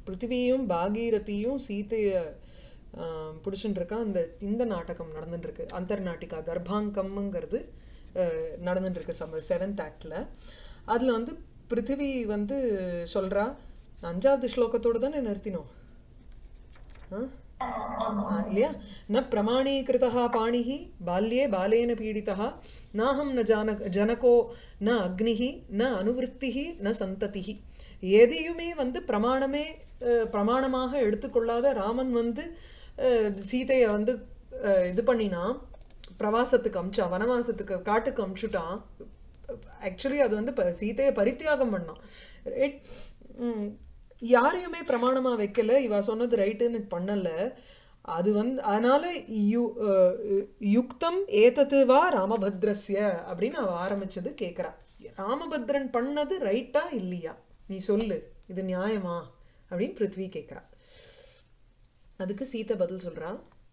பிருத்திவியும் பாகீரதியும் சீதைய ஆஹ், பிடிச்சுட்டு இருக்கா அந்த இந்த நாடகம் நடந்துட்டு இருக்கு அந்தர் நாட்டிகா கர்ப்பாங்கம்ங்கிறது ஆஹ், நடந்துட்டு இருக்கு சம செவன்த் ஆக்ட்ல அதுல வந்து பிருத்திவி வந்து சொல்றா அஞ்சாவது ஸ்லோகத்தோட தானே நிறுத்தினோம் ஆ? ஆ, இல்லையா ந பிரமாணீகிருதः பாணிः बाल्ये बालेन पीडितः नाहं न जान ஜனகோ ந அக்னிஹி ந அனுவருத்திஹி ந சந்ததிஹி எதையுமே வந்து பிரமாணமே அஹ், பிரமாணமாக எடுத்துக்கொள்ளாத ராமன் வந்து அஹ், சீதையை வந்து அஹ், இது பண்ணினா பிரவாசத்துக்கு அமிச்சா வனவாசத்துக்கு காட்டுக்கு அமிச்சுட்டான் ஆக்சுவலி அது வந்து ப- சீதையை பரித்தியாகம் பண்ணான் Right? ம், யாரையுமே பிரமாணமா வைக்கல இவ சொன்னது ரைட்டுன்னு பண்ணல அது வந்து அதனால யு அஹ், யுக்தம் ஏதத்து வா ராமபத்ரஸ்ய அப்படின்னு அவ ஆரம்பிச்சது கேக்குறா ராமபத்ரன் பண்ணது ரைட்டா இல்லையா நீ சொல்லு இது நியாயமா அப்படின்னு பிருத்வி கேக்குறா அதுக்கு சீதை பதில் சொல்றா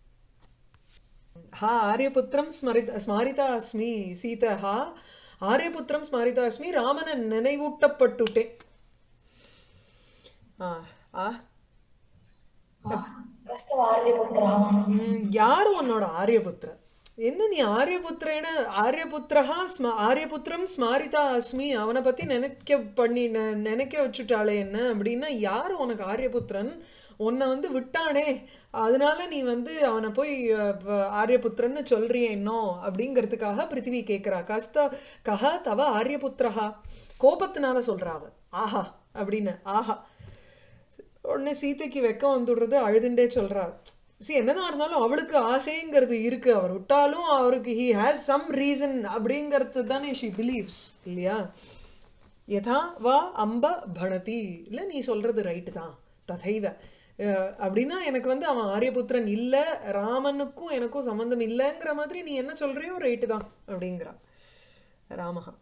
हा आर्यपुत्रं स्मरित स्मारिता अस्मि சீதா ஆரியபுத்திரம் ஸ்மாரிதா அஸ்மி ராமனை நினைவூட்டப்பட்டுட்டேன் ஆ ஆ कस्तव आर्यपुत्रः ம், யார் உன்னோட ஆரியபுத்திரன் என்ன நீ ஆரியபுத்திரேன ஆரியபுத்திரஹா ஸ்ம ஆரியபுத்திரம் ஸ்மாரிதா அஸ்மி அவனை பத்தி நினைக்க பண்ணி நெ- நினைக்க வச்சுட்டாளே என்ன அப்படின்னா யார் உனக்கு ஆரியபுத்திரன் உன்னை வந்து விட்டானே அதனால நீ வந்து அவனை போய் அஹ், ப- ஆரியபுத்திரன்னு சொல்றியே இன்னும் அப்படிங்கிறதுக்காக பிருத்திவி கேட்கிறா கஸ்த கஹ தவ ஆரியபுத்திரஹா கோபத்தினால சொல்றா அவ ஆஹா அப்படின்னு ஆஹா உடனே சீதைக்கு வெக்கம் வந்துடுறது அழுதுண்டே சொல்றா see என்னதான் இருந்தாலும் அவளுக்கு ஆசைங்கிறது இருக்கு அவர் விட்டாலும் அவருக்கு ஹி ஹேஸ் சம் ரீசன் அப்படிங்கிறது தானே ஷி பிலீவ்ஸ் இல்லையா யதா வா அம்ப பணதி இல்ல நீ சொல்றது ரைட்டு தான் ததைவ அஹ் அப்படின்னா எனக்கு வந்து அவன் ஆரியபுத்திரன் இல்ல ராமனுக்கும் எனக்கும் சம்பந்தம் இல்லைங்கிற மாதிரி நீ என்ன சொல்றியோ ரைட்டு தான் அப்படிங்கிறா ராமஹா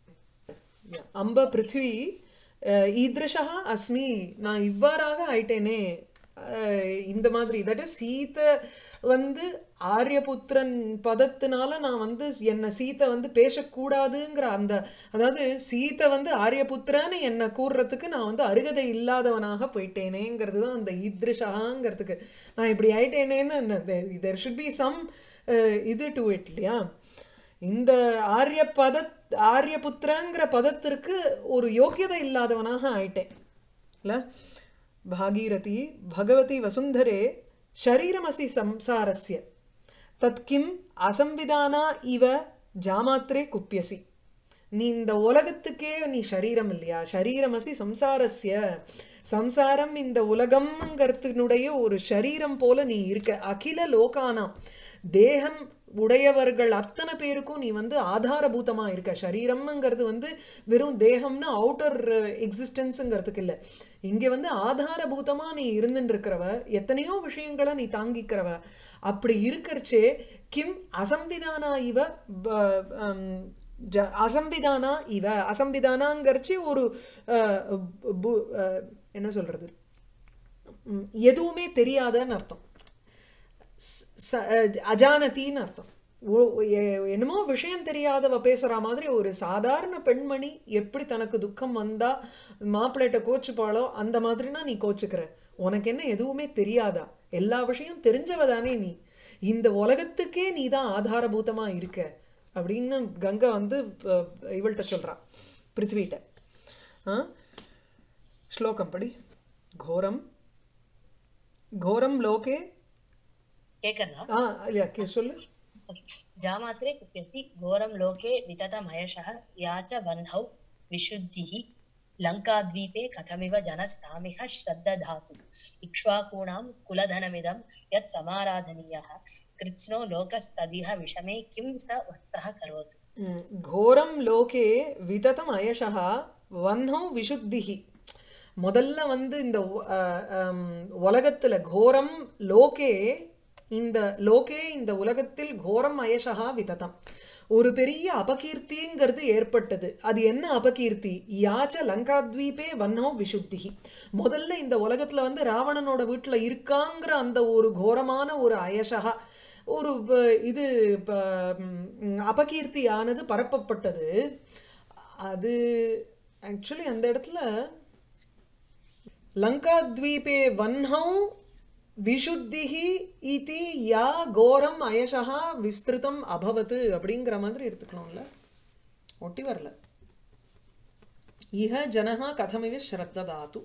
அம்ப பிருத்வி அஹ், ஈத்ருஷா அஸ்மி நான் இவ்வாறாக ஆயிட்டேனே அஹ், இந்த மாதிரி தட் இஸ் சீதை வந்து ஆரியபுத்திரன் பதத்தினால நான் வந்து என்ன சீதை வந்து பேசக்கூடாதுங்கிற அந்த அதாவது சீதை வந்து ஆரியபுத்திரன்னு என்ன கூறுறதுக்கு நான் வந்து அருகதை இல்லாதவனாக போயிட்டேனேங்கிறது தான் அந்த ஈத்ருஷாங்கிறதுக்கு நான் இப்படி ஆயிட்டேனேன்னு தெர் ஷுட் பி சம் இது டு இட் இல்லையா இந்த ஆரிய பத ஆரியபுத்திரங்கிற பதத்திற்கு ஒரு யோக்கியதை இல்லாதவனாக ஆயிட்டேன் இல்ல பாகீரதி பகவதி வசுந்தரே ஷரீரமசி சம்சாரஸ்ய தத் கிம் அசம்பிதானா இவ ஜாமாத்ரே குப்பியசி நீ இந்த உலகத்துக்கே நீ ஷரீரம் இல்லையா ஷரீரமசி சம்சாரஸ்ய சம்சாரம் இந்த உலகம்ங்கிறதுனுடைய ஒரு ஷரீரம் போல நீ இருக்க அகில லோகானாம் தேகம் உடையவர்கள் அத்தனை பேருக்கும் நீ வந்து ஆதாரபூதமா இருக்க ஷரீரம்ங்கிறது வந்து வெறும் தேகம்னா அவுட்டர் எக்ஸிஸ்டன்ஸுங்கிறதுக்கு இல்ல இங்க வந்து ஆதாரபூதமா நீ இருந்துட்டு இருக்கிறவ எத்தனையோ விஷயங்களை நீ தாங்கிக்கிறவ அப்படி இருக்கறச்சே கிம் அசம்பிதானா இவ ப- ஹம், ஜ- அசம்பிதானா இவ அசம்பிதானாங்கிறச்சு ஒரு அஹ், பு- அஹ், என்ன சொல்றது ம், எதுவுமே தெரியாதன்னு அர்த்தம் ச- ச- அஹ், அஜானதின்னு அர்த்தம் ஓ- எ- என்னமோ விஷயம் தெரியாதவ பேசுற மாதிரி ஒரு சாதாரண பெண்மணி எப்படி தனக்கு துக்கம் வந்தா மாப்பிள்ளைகிட்ட கோச்சுப்பாளோ அந்த மாதிரினா நீ கோச்சுக்கிற உனக்கு என்ன எதுவுமே தெரியாதா எல்லா விஷயம் தெரிஞ்சவ தானே நீ இந்த உலகத்துக்கே நீ தான் ஆதாரபூதமா இருக்க அப்படின்னு கங்கை வந்து அஹ், இவள்கிட்ட சொல்றா பிருத்விகிட்ட ஆ ஸ்லோகம் படி கோரம் கோரம் லோகே கேட்கறதா ஆ இல்லையா கே- சொல்லு जामात्रे कुप्यसि घोरं लोके विततमयशः या च वह्नौ विशुद्धिः लङ्काद्वीपे कथमिव जनस्तामिह श्रद्दधातु इक्ष्वाकूणां कुलधनमिदं यत् समाराधनीयः कृत्स्नो लोकस्तदिह विषमे किं स वत्सः करोतु ம், கோரம் லோகே விததம் அயசா வன்னோ விசுத்திஹி முதல்ல வந்து இந்த உ- அஹ், ஹம், உலகத்துல கோரம் லோகே இந்த லோகே இந்த உலகத்தில் கோரம் அயசா விததம் ஒரு பெரிய அபகீர்த்திங்கிறது ஏற்பட்டது அது என்ன அபகீர்த்தி யாச்ச லங்காத்வீபே வன்னோ விசுத்திஹி முதல்ல இந்த உலகத்துல வந்து ராவணனோட வீட்டுல இருக்காங்கிற அந்த ஒரு கோரமான ஒரு அயசகா ஒரு ப- இது ப- ம், அபகீர்த்தியானது பரப்பப்பட்டது அது ஆக்சுவலி அந்த இடத்துல லங்காத்வீபே வன்ஹௌ விஷுத்திஹ இதி யா கோரம் அயசா விஸ்திருதம் அபவத் அப்படிங்கிற மாதிரி எடுத்துக்கலாம்ல ஒட்டி வரல இஹ ஜனஹா கதமிவ ஸ்ரத்ததாது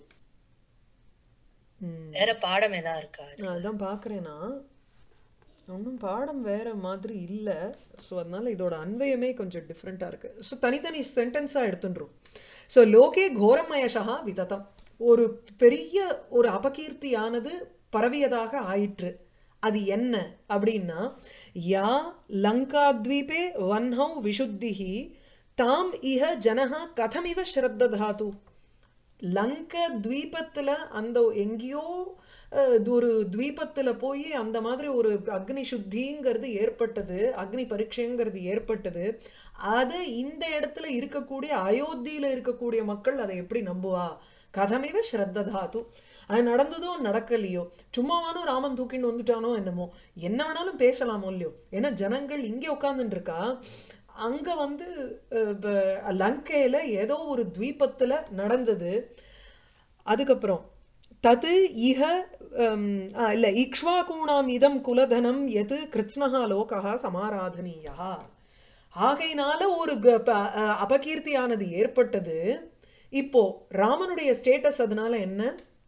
ம் வேற பாடம் ஏதா இருக்கா நான் அதான் பார்க்குறேன்னா ஒன்றும் பாடம் வேற மாதிரி இல்லை ஸோ அதனால இதோட அன்வயமே கொஞ்சம் டிஃப்ரெண்ட்டாக இருக்கு ஸோ தனித்தனி சென்டென்ஸாக எடுத்துன்றோம் ஸோ லோகே கோரமயசா விததம் ஒரு பெரிய ஒரு அபகீர்த்தியானது பரவியதாக ஆயிற்று அது என்ன அப்படின்னா யா லங்காத்வீபே வன்ஹௌ விஷுத்திஹி தாம் இஹ ஜனஹா கதமிவ ஸ்ரத்ததாது லங்க துவீபத்துல அந்த எங்கேயோ அஹ், ஒரு துவீபத்துல போய் அந்த மாதிரி ஒரு அக்னி சுத்திங்கிறது ஏற்பட்டது அக்னி பரீட்சைங்கிறது ஏற்பட்டது அதை இந்த இடத்துல இருக்கக்கூடிய அயோத்தியில இருக்கக்கூடிய மக்கள் அதை எப்படி நம்புவா கதமிவ ஸ்ரத்ததாது அது நடந்ததோ நடக்கலையோ சும்மாவானோ ராமன் தூக்கின்னு வந்துட்டானோ என்னமோ என்ன வேணாலும் பேசலாமோ இல்லையோ ஏன்னா ஜனங்கள் இங்கே உட்கார்ந்துட்டு இருக்கா அங்க வந்து அஹ், ப- லங்கையில ஏதோ ஒரு துவீபத்துல நடந்தது அதுக்கப்புறம் தது இஹ ஹம், ஆ, இல்ல இக்ஷ்வாகூணாம் இதம் குலதனம் எது கிருத்ஸ்னஹா லோகா சமாராதனீயா ஆகையினால ஒரு க- ப- அ- அபகீர்த்தியானது ஏற்பட்டது இப்போ ராமனுடைய ஸ்டேட்டஸ் அதனால என்ன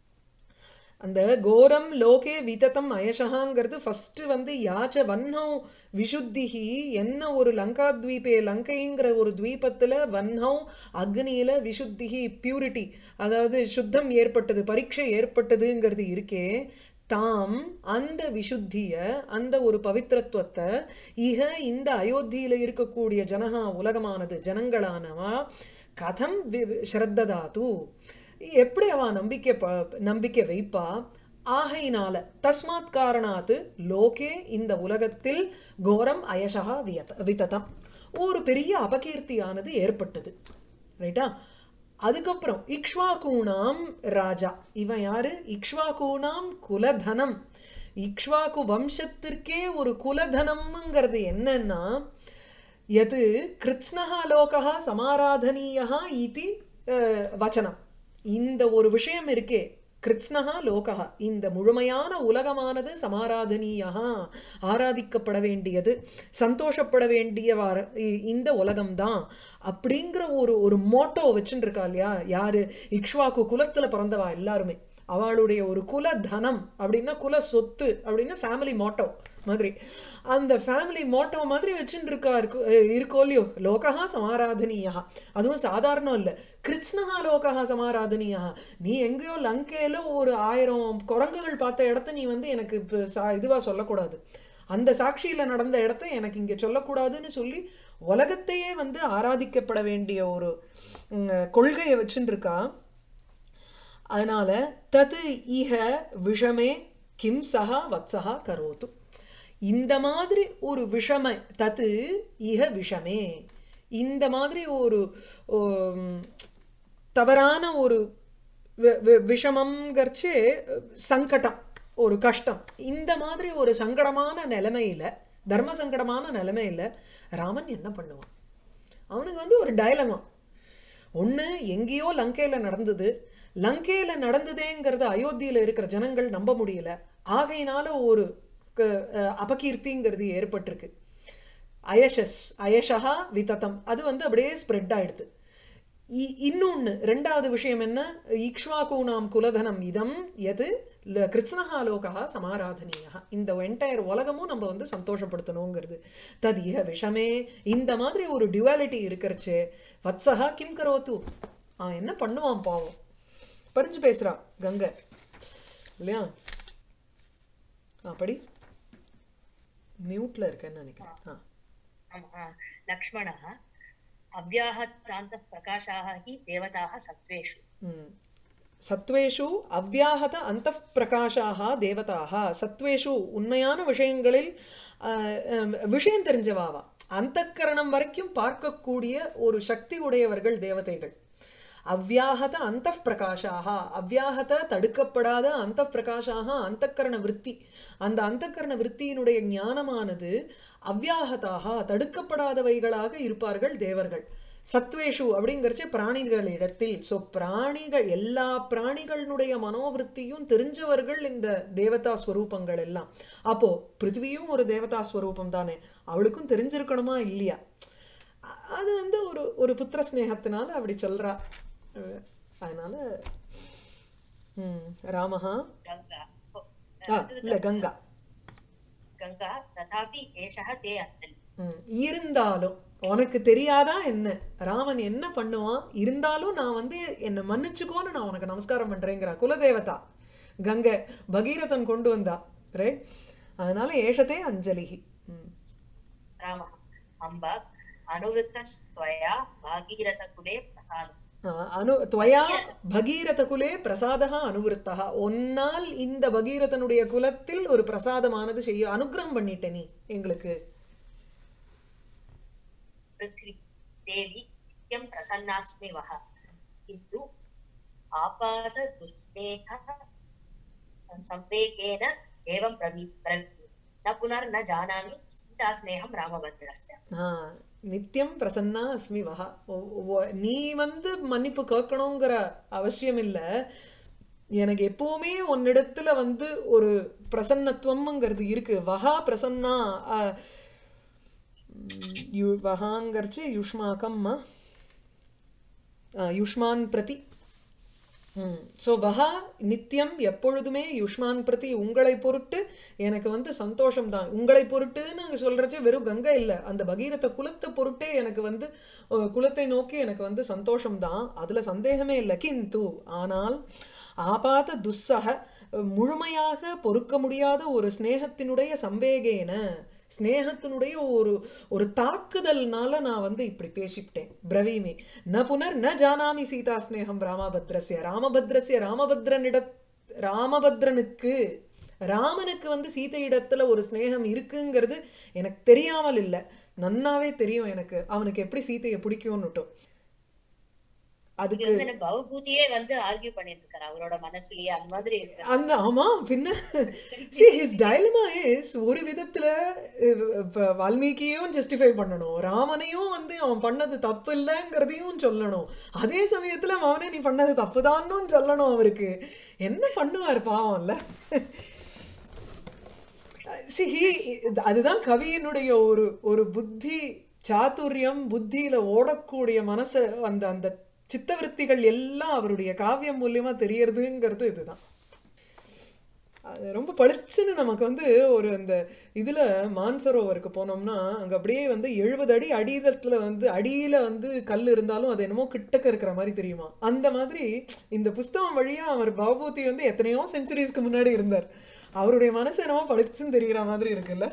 அந்த கோரம் லோகே விததம் அயசகாங்கிறது ஃபர்ஸ்ட் வந்து யாச்ச வன்ஹௌ விஷுத்திஹி என்ன ஒரு லங்கா துவீபே லங்கைங்கிற ஒரு துவீபத்துல வன்ஹௌ அக்னியில விஷுத்திஹி பியூரிட்டி அதாவது சுத்தம் ஏற்பட்டது பரீட்சை ஏற்பட்டதுங்கிறது இருக்கே தாம் அந்த விஷுத்திய அந்த ஒரு பவித்திரத்துவத்தை இக இந்த அயோத்தியில இருக்கக்கூடிய ஜனகா உலகமானது ஜனங்களானவா கதம் வி- ஸ்ரத்ததாது எப்படி அவ நம்பிக்கை ப- நம்பிக்கை வைப்பா ஆகையினால தஸ்மாத் காரணாத்து லோகே இந்த உலகத்தில் கோரம் அயசகா வியத விததம் ஒரு பெரிய அபகீர்த்தியானது ஏற்பட்டது ரைட்டா அதுக்கப்புறம் இக்ஷ்வாகூணாம் ராஜா இவன் யாரு இக்ஷ்வாகூணாம் குலதனம் இக்ஷ்வாகு வம்சத்திற்கே ஒரு குலதனம்ங்கிறது என்னன்னா எது கிருத்ஸ்னஹா லோகா சமாராதனீயா இதி அஹ், வச்சனம் இந்த ஒரு விஷயம் இருக்கே கிருத்ஸ்னஹா லோகா இந்த முழுமையான உலகமானது சமாராதனீயா ஆராதிக்கப்பட வேண்டியது சந்தோஷப்பட வேண்டிய வார- இ- இந்த உலகம்தான் அப்படிங்கிற ஒரு ஒரு மோட்டோ வச்சுட்டு இருக்கா இல்லையா யாரு இக்ஷ்வாக்கு குலத்துல பிறந்தவா எல்லாருமே அவளுடைய ஒரு குல தனம் அப்படின்னா குல சொத்து அப்படின்னா ஃபேமிலி மோட்டோ மாதிரி அந்த ஃபேமிலி மோட்டோ மாதிரி வச்சுட்டு இருக்கா இருக்கு அஹ் இருக்கோ இல்லையோ லோகா சமாராதனீயா அதுவும் சாதாரணம் இல்ல கிருஷ்ணஹா லோகா சமாராதனீயா நீ எங்கேயோ லங்கையில ஒரு ஆயிரம் குரங்குகள் பார்த்த இடத்த நீ வந்து எனக்கு இப்ப சா- இதுவா சொல்லக்கூடாது அந்த சாட்சியில நடந்த இடத்த எனக்கு இங்க சொல்லக்கூடாதுன்னு சொல்லி உலகத்தையே வந்து ஆராதிக்கப்பட வேண்டிய ஒரு உம், கொள்கையை வச்சுட்டு இருக்கா அதனால தது இஹ விஷமே கிம் சஹா வத்சஹா கரோத்து இந்த மாதிரி ஒரு விஷம தது இஹ விஷமே இந்த மாதிரி ஒரு உம், தவறான ஒரு வி- வி- விஷமம்ங்கிறச்சு சங்கடம் ஒரு கஷ்டம் இந்த மாதிரி ஒரு சங்கடமான நிலைமையில தர்ம சங்கடமான நிலைமையில ராமன் என்ன பண்ணுவான் அவனுக்கு வந்து ஒரு டயலமா ஒண்ணு எங்கேயோ லங்கையில நடந்தது லங்கையில நடந்ததேங்கிறத அயோத்தியில இருக்கிற ஜனங்கள் நம்ப முடியல ஆகையினால ஒரு க- அஹ் அபகீர்த்திங்கிறது ஏற்பட்டிருக்கு அயஷஸ் அயஷஹா விததம் அது வந்து அப்படியே ஸ்ப்ரெட் ஆயிடுது இ- இன்னொன்னு ரெண்டாவது விஷயம் என்ன இக்ஷ்வாகூணாம் குலதனம் இதம் எது ல- கிருத்ஸ்னஹா லோகா சமாராதனீயா இந்த என்டையர் உலகமும் நம்ம வந்து சந்தோஷப்படுத்தணுங்கிறது தத் இஹ விஷமே இந்த மாதிரி ஒரு டியூவாலிட்டி இருக்கிறச்சு வத்சஹா கிம் கரோத்து அவன் என்ன பண்ணுவான் பாவம் பறிஞ்சு பேசுறா கங்கை இல்லையா அப்படி மியூட்ல இருக்கேன்னு நினைக்கிறேன் ஆ ஆமா லக்ஷ்மணः अव्याहतान्तः प्रकाशाः हि देवताः सत्त्वेषु ம். சத்வேஷு அவ்யாஹத அந்த பிரகாஷாக தேவதாக சத்வேஷு உண்மையான விஷயங்களில் ஆஹ், ஹம், விஷயம் தெரிஞ்சவாவா அந்தக்கரணம் வரைக்கும் பார்க்கக்கூடிய ஒரு சக்தி உடையவர்கள் தேவதைகள் அவ்யாஹத அந்த பிரகாஷாக அவ்யாஹத தடுக்கப்படாத அந்த பிரகாஷாக அந்தக்கரண விருத்தி அந்த அந்தக்கரண விருத்தியினுடைய ஞானமானது அவ்யாஹதாக தடுக்கப்படாதவைகளாக இருப்பார்கள் தேவர்கள் சத்வேஷு அப்படிங்கிறச்ச பிராணிகளிடத்தில் ஸோ பிராணிகள் எல்லா பிராணிகளினுடைய மனோவிருத்தியும் தெரிஞ்சவர்கள் இந்த தேவதா ஸ்வரூபங்கள் எல்லாம் அப்போ பிருத்திவியும் ஒரு தேவதா ஸ்வரூபம் தானே அவளுக்கும் தெரிஞ்சிருக்கணுமா இல்லையா அ- அது வந்து ஒரு ஒரு புத்திர ஸ்நேகத்தினால அப்படி சொல்றா அஹ் அதனால ம் ராமஹா गङ्गा ஆ இல்ல கங்கா गङ्गा तथापि एषः ते अञ्जलि ம், இருந்தாலும் உனக்கு தெரியாதா என்ன ராமன் என்ன பண்ணுவான் இருந்தாலும் நான் வந்து என்னை மன்னிச்சுக்கோன்னு நான் உனக்கு நமஸ்காரம் பண்றேங்கிறா குலதேவதா கங்கை பகீரதன் கொண்டு வந்தா ரைட் அதனால ஏஷதே அஞ்சலிஹி ம். रामः अम्ब अनुवृत्तस्त्वया भागीरथकुले प्रसादम् ஆ, அனு துவயா பகீரத குலே பிரசாதா அனுவிருத்தா ஒன்னால் இந்த பகீரதனுடைய குலத்தில் ஒரு பிரசாதமானது செய்ய அனுகிரகம் பண்ணிட்ட நீ எங்களுக்கு पृथ्वी देवी नित्यं प्रसन्नास्मि वः किन्तु आपातदुस्नेह संवेगेन एवं ब्रवी ब्रवीमि न पुनर्न जानामि सीतास्नेहं रामभद्रस्य ஆ, நித்தியம் பிரசன்னா அஸ்மி வஹா ஒ- ஒ- நீ வந்து மன்னிப்பு கேட்கணுங்கிற அவசியம் இல்ல எனக்கு எப்பவுமே உன்னிடத்துல வந்து ஒரு பிரசன்னத்துவம்ங்கிறது இருக்கு வஹா பிரசன்னா ஆ, ம், யு- வஹாங்கிறச்சு யுஷ்மாக்கம்மா ஆ, யுஷ்மான் பிரதி ஸோ வஹா நித்தியம் எப்பொழுதுமே யுஷ்மான் பிரதி உங்களை பொருட்டு எனக்கு வந்து சந்தோஷம் தான் உங்களை பொருட்டுன்னு அங்க சொல்றச்சு வெறும் கங்கை இல்ல அந்த பகீரத குலத்தை பொருட்டே எனக்கு வந்து அஹ், குலத்தை நோக்கி எனக்கு வந்து சந்தோஷம் தான் அதுல சந்தேகமே இல்லை கிந்து ஆனால் ஆபாத துஸ்ஸக அஹ், முழுமையாக பொறுக்க முடியாத ஒரு ஸ்நேகத்தினுடைய சம்பேகேன ஸ்நேகத்தினுடைய ஒரு ஒரு தாக்குதல்னால நான் வந்து இப்படி பேசிவிட்டேன் பிரவீமி ந புனர் ந ஜானாமி சீதா ஸ்நேகம் ராமபத்ரஸ்ய ராமபத்ரஸ்ய ராமபத்ரனிட ராமபத்ரனுக்கு ராமனுக்கு வந்து சீதையிடத்துல ஒரு ஸ்நேகம் இருக்குங்கிறது எனக்கு தெரியாமல் இல்லை நன்னாவே தெரியும் எனக்கு அவனுக்கு எப்படி சீதையை பிடிக்கும்னுட்டும் இது அதுக்கு வந்து எனக்கு பவபூதியே வந்து ஆர்கியூ பண்ணிட்டு இருக்காரு அவரோட மனசுலயே அந்த மாதிரி இருக்கு அந்த ஆமா பின்ன see his dilemma is ஒரு விதத்துல அஹ், இப்ப வால்மீகியும் ஜஸ்டிஃபை பண்ணணும் ராமனையும் வந்து அவன் பண்ணது தப்பு இல்லைங்கிறதையும் சொல்லணும் அதே சமயத்துல அவனே நீ பண்ணது தப்புதான்னு சொல்லணும் அவருக்கு என்ன பண்ணுவார் பாவம்ல see he அதுதான் கவியினுடைய ஒரு ஒரு புத்தி சாதுரியம் புத்தியில ஓடக்கூடிய மனசு அந்த அந்த சித்தவருத்திகள் எல்லாம் அவருடைய காவியம் மூலியமா தெரியறதுங்கிறது இதுதான் அது ரொம்ப பளிச்சுன்னு நமக்கு வந்து ஒரு அந்த இதுல மான்சரோவருக்கு போனோம்னா அங்க அப்படியே வந்து எழுபது அடி அடியிலத்துல வந்து அடியில வந்து கல் இருந்தாலும் அது என்னமோ கிட்டக்க இருக்கிற மாதிரி தெரியுமா அந்த மாதிரி இந்த புஸ்தகம் வழியா அவர் பவபூதி வந்து எத்தனையோ செஞ்சுரிஸ்க்கு முன்னாடி இருந்தார் அவருடைய மனசு என்னமோ பளிச்சுன்னு தெரிகிற மாதிரி இருக்குல்ல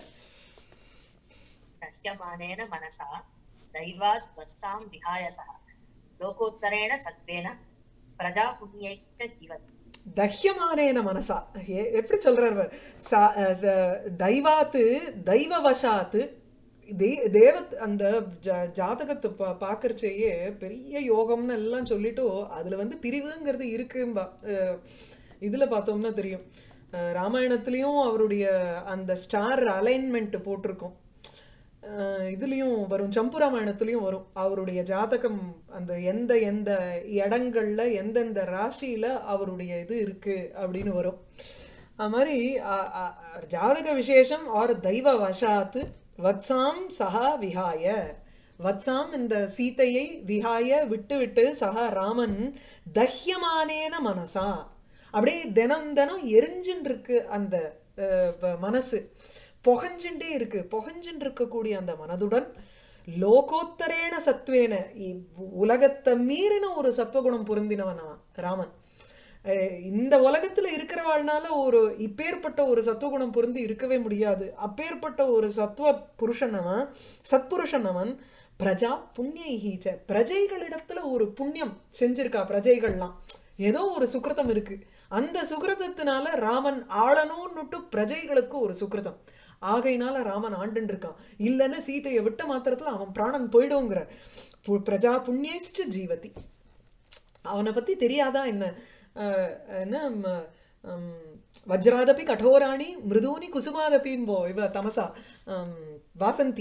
दह्यमानेन मनसा दैवात् वत्सां विहाय सः लोकोत्तरेण सत्त्वेन प्रजापुण्यैश्च जीवति தஹ்யமானேன மனசா எ- எப்படி சொல்றார் பார். சா- அஹ் த- தெய்வாத்து தெய்வவசாத்து தே- தேவ அந்த ஜா- ஜாதகத்தை பா பார்க்கறச்சேயே பெரிய யோகம்னு எல்லாம் சொல்லிட்டு அதுல வந்து பிரிவுங்கிறது இருக்கும்பா அஹ் இதுல பார்த்தோம்னா தெரியும் அஹ் ராமாயணத்திலயும் அவருடைய அந்த ஸ்டார் அலைன்மெண்ட் போட்டிருக்கோம் அஹ் இதுலயும் வரும் சம்புராமாயணத்துலயும் வரும் அவருடைய ஜாதகம் அந்த எந்த எந்த இடங்கள்ல எந்தெந்த ராசியில அவருடைய இது இருக்கு அப்படின்னு வரும் அது மாதிரி அ- அ- ஜாதக விசேஷம் ஆர் தெய்வ வசாத்து வத்சாம் சஹா விஹாய வத்சாம் இந்த சீதையை விஹாய விட்டு விட்டு சஹா ராமன் தஹ்யமானேன மனசா அப்படியே தினம் தினம் எரிஞ்சுன்னு இருக்கு அந்த அஹ், வ- மனசு புகஞ்சுட்டே இருக்கு புகஞ்சுன்னு இருக்கக்கூடிய அந்த மனதுடன் லோகோத்தரேன சத்வேன இ- உலகத்தை மீறின ஒரு சத்வகுணம் பொருந்தினவனா ராமன் அஹ் இந்த உலகத்துல இருக்கிறவாழ்னால ஒரு இப்பேற்பட்ட ஒரு சத்துவகுணம் பொருந்தி இருக்கவே முடியாது அப்பேற்பட்ட ஒரு சத்துவ புருஷனவன் சத்புருஷனவன் பிரஜா புண்ணியஹீச்ச பிரஜைகளிடத்துல ஒரு புண்ணியம் செஞ்சிருக்கா பிரஜைகள்லாம் ஏதோ ஒரு சுக்கிரதம் இருக்கு அந்த சுக்கிரதத்தினால ராமன் ஆளணும்னுட்டு பிரஜைகளுக்கு ஒரு சுக்கிரதம் ஆகையினால ராமன் ஆண்டுன்னு இருக்கான் இல்லைன்னா சீதையை விட்ட மாத்திரத்துல அவன் பிராணன் போயிடுங்கிற பு- பிரஜா புண்ணியஷ்ட ஜீவதி அவனை பத்தி தெரியாதா என்ன அஹ், என்ன ம, ஹம், வஜ்ராதபி கடோராணி மிருதூனி குசுமாதபிம்போ இவ தமசா ஹம், வாசந்தி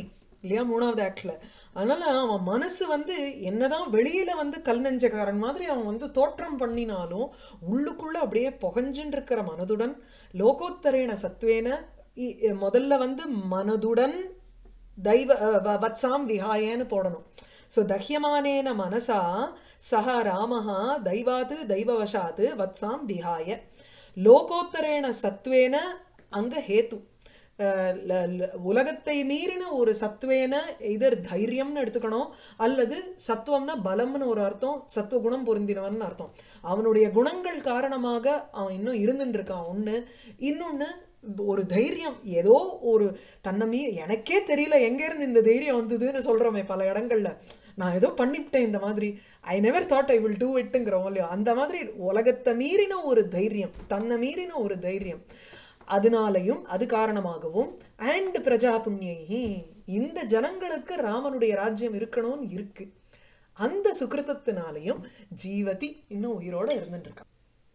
இல்லையா மூணாவது ஆக்ட்ல அதனால அவன் மனசு வந்து என்னதான் வெளியில வந்து கல் நெஞ்சக்காரன் மாதிரி அவன் வந்து தோற்றம் பண்ணினாலும் உள்ளுக்குள்ள அப்படியே புகஞ்சுன்னு இருக்கிற மனதுடன் லோகோத்தரேன சத்வேன இ- முதல்ல வந்து மனதுடன் தெய்வ அஹ், வ- வத்சாம் விஹாயன்னு போடணும் ஸோ தஹ்யமானேன மனசா சஹ ராமஹா தெய்வாத்து தெய்வவசாத்து வத்சாம் விஹாய லோகோத்தரேன சத்வேன அங்க ஹேத்து அஹ் ல- ல- உலகத்தை மீறின ஒரு சத்வேன இதர் தைரியம்னு எடுத்துக்கணும் அல்லது சத்துவம்னா பலம்னு ஒரு அர்த்தம் சத்துவ குணம் பொருந்தினவன் அர்த்தம் அவனுடைய குணங்கள் காரணமாக அவன் இன்னும் இருந்துட்டு இருக்கான் ஒண்ணு இன்னொன்னு ஒரு தைரியம் ஏதோ ஒரு தன்னை மீ எனக்கே தெரியல எங்க இருந்து இந்த தைரியம் வந்ததுன்னு சொல்றோமே பல இடங்கள்ல நான் ஏதோ பண்ணிவிட்டேன் இந்த மாதிரி I never thought I will do இட்டுங்கிறோம் இல்லையோ அந்த மாதிரி உலகத்தை மீறின ஒரு தைரியம் தன்னை மீறின ஒரு தைரியம் அதனாலையும் அது காரணமாகவும் அண்ட் பிரஜா புண்ணியி இந்த ஜனங்களுக்கு ராமனுடைய ராஜ்யம் இருக்கணும்னு இருக்கு அந்த சுகிருதத்தினாலையும் ஜீவதி இன்னும் உயிரோட இருந்துட்டு இருக்கான்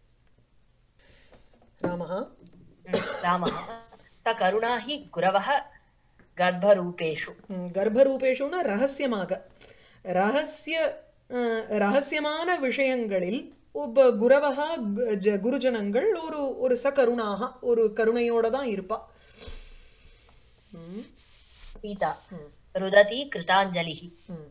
ராமஹா रामः स करुणा हि गुरवः गर्भरूपेषु ம், கர்ப்பரூபேஷுன்னா ரகசியமாக ரகசிய அஹ், ரகசியமான விஷயங்களில் உப குரவகா கு- ஜ- குருஜனங்கள் ஒரு ஒரு சகருணாக ஒரு கருணையோட தான் இருப்பா ம், सीता रुदती कृताञ्जलिः ம்.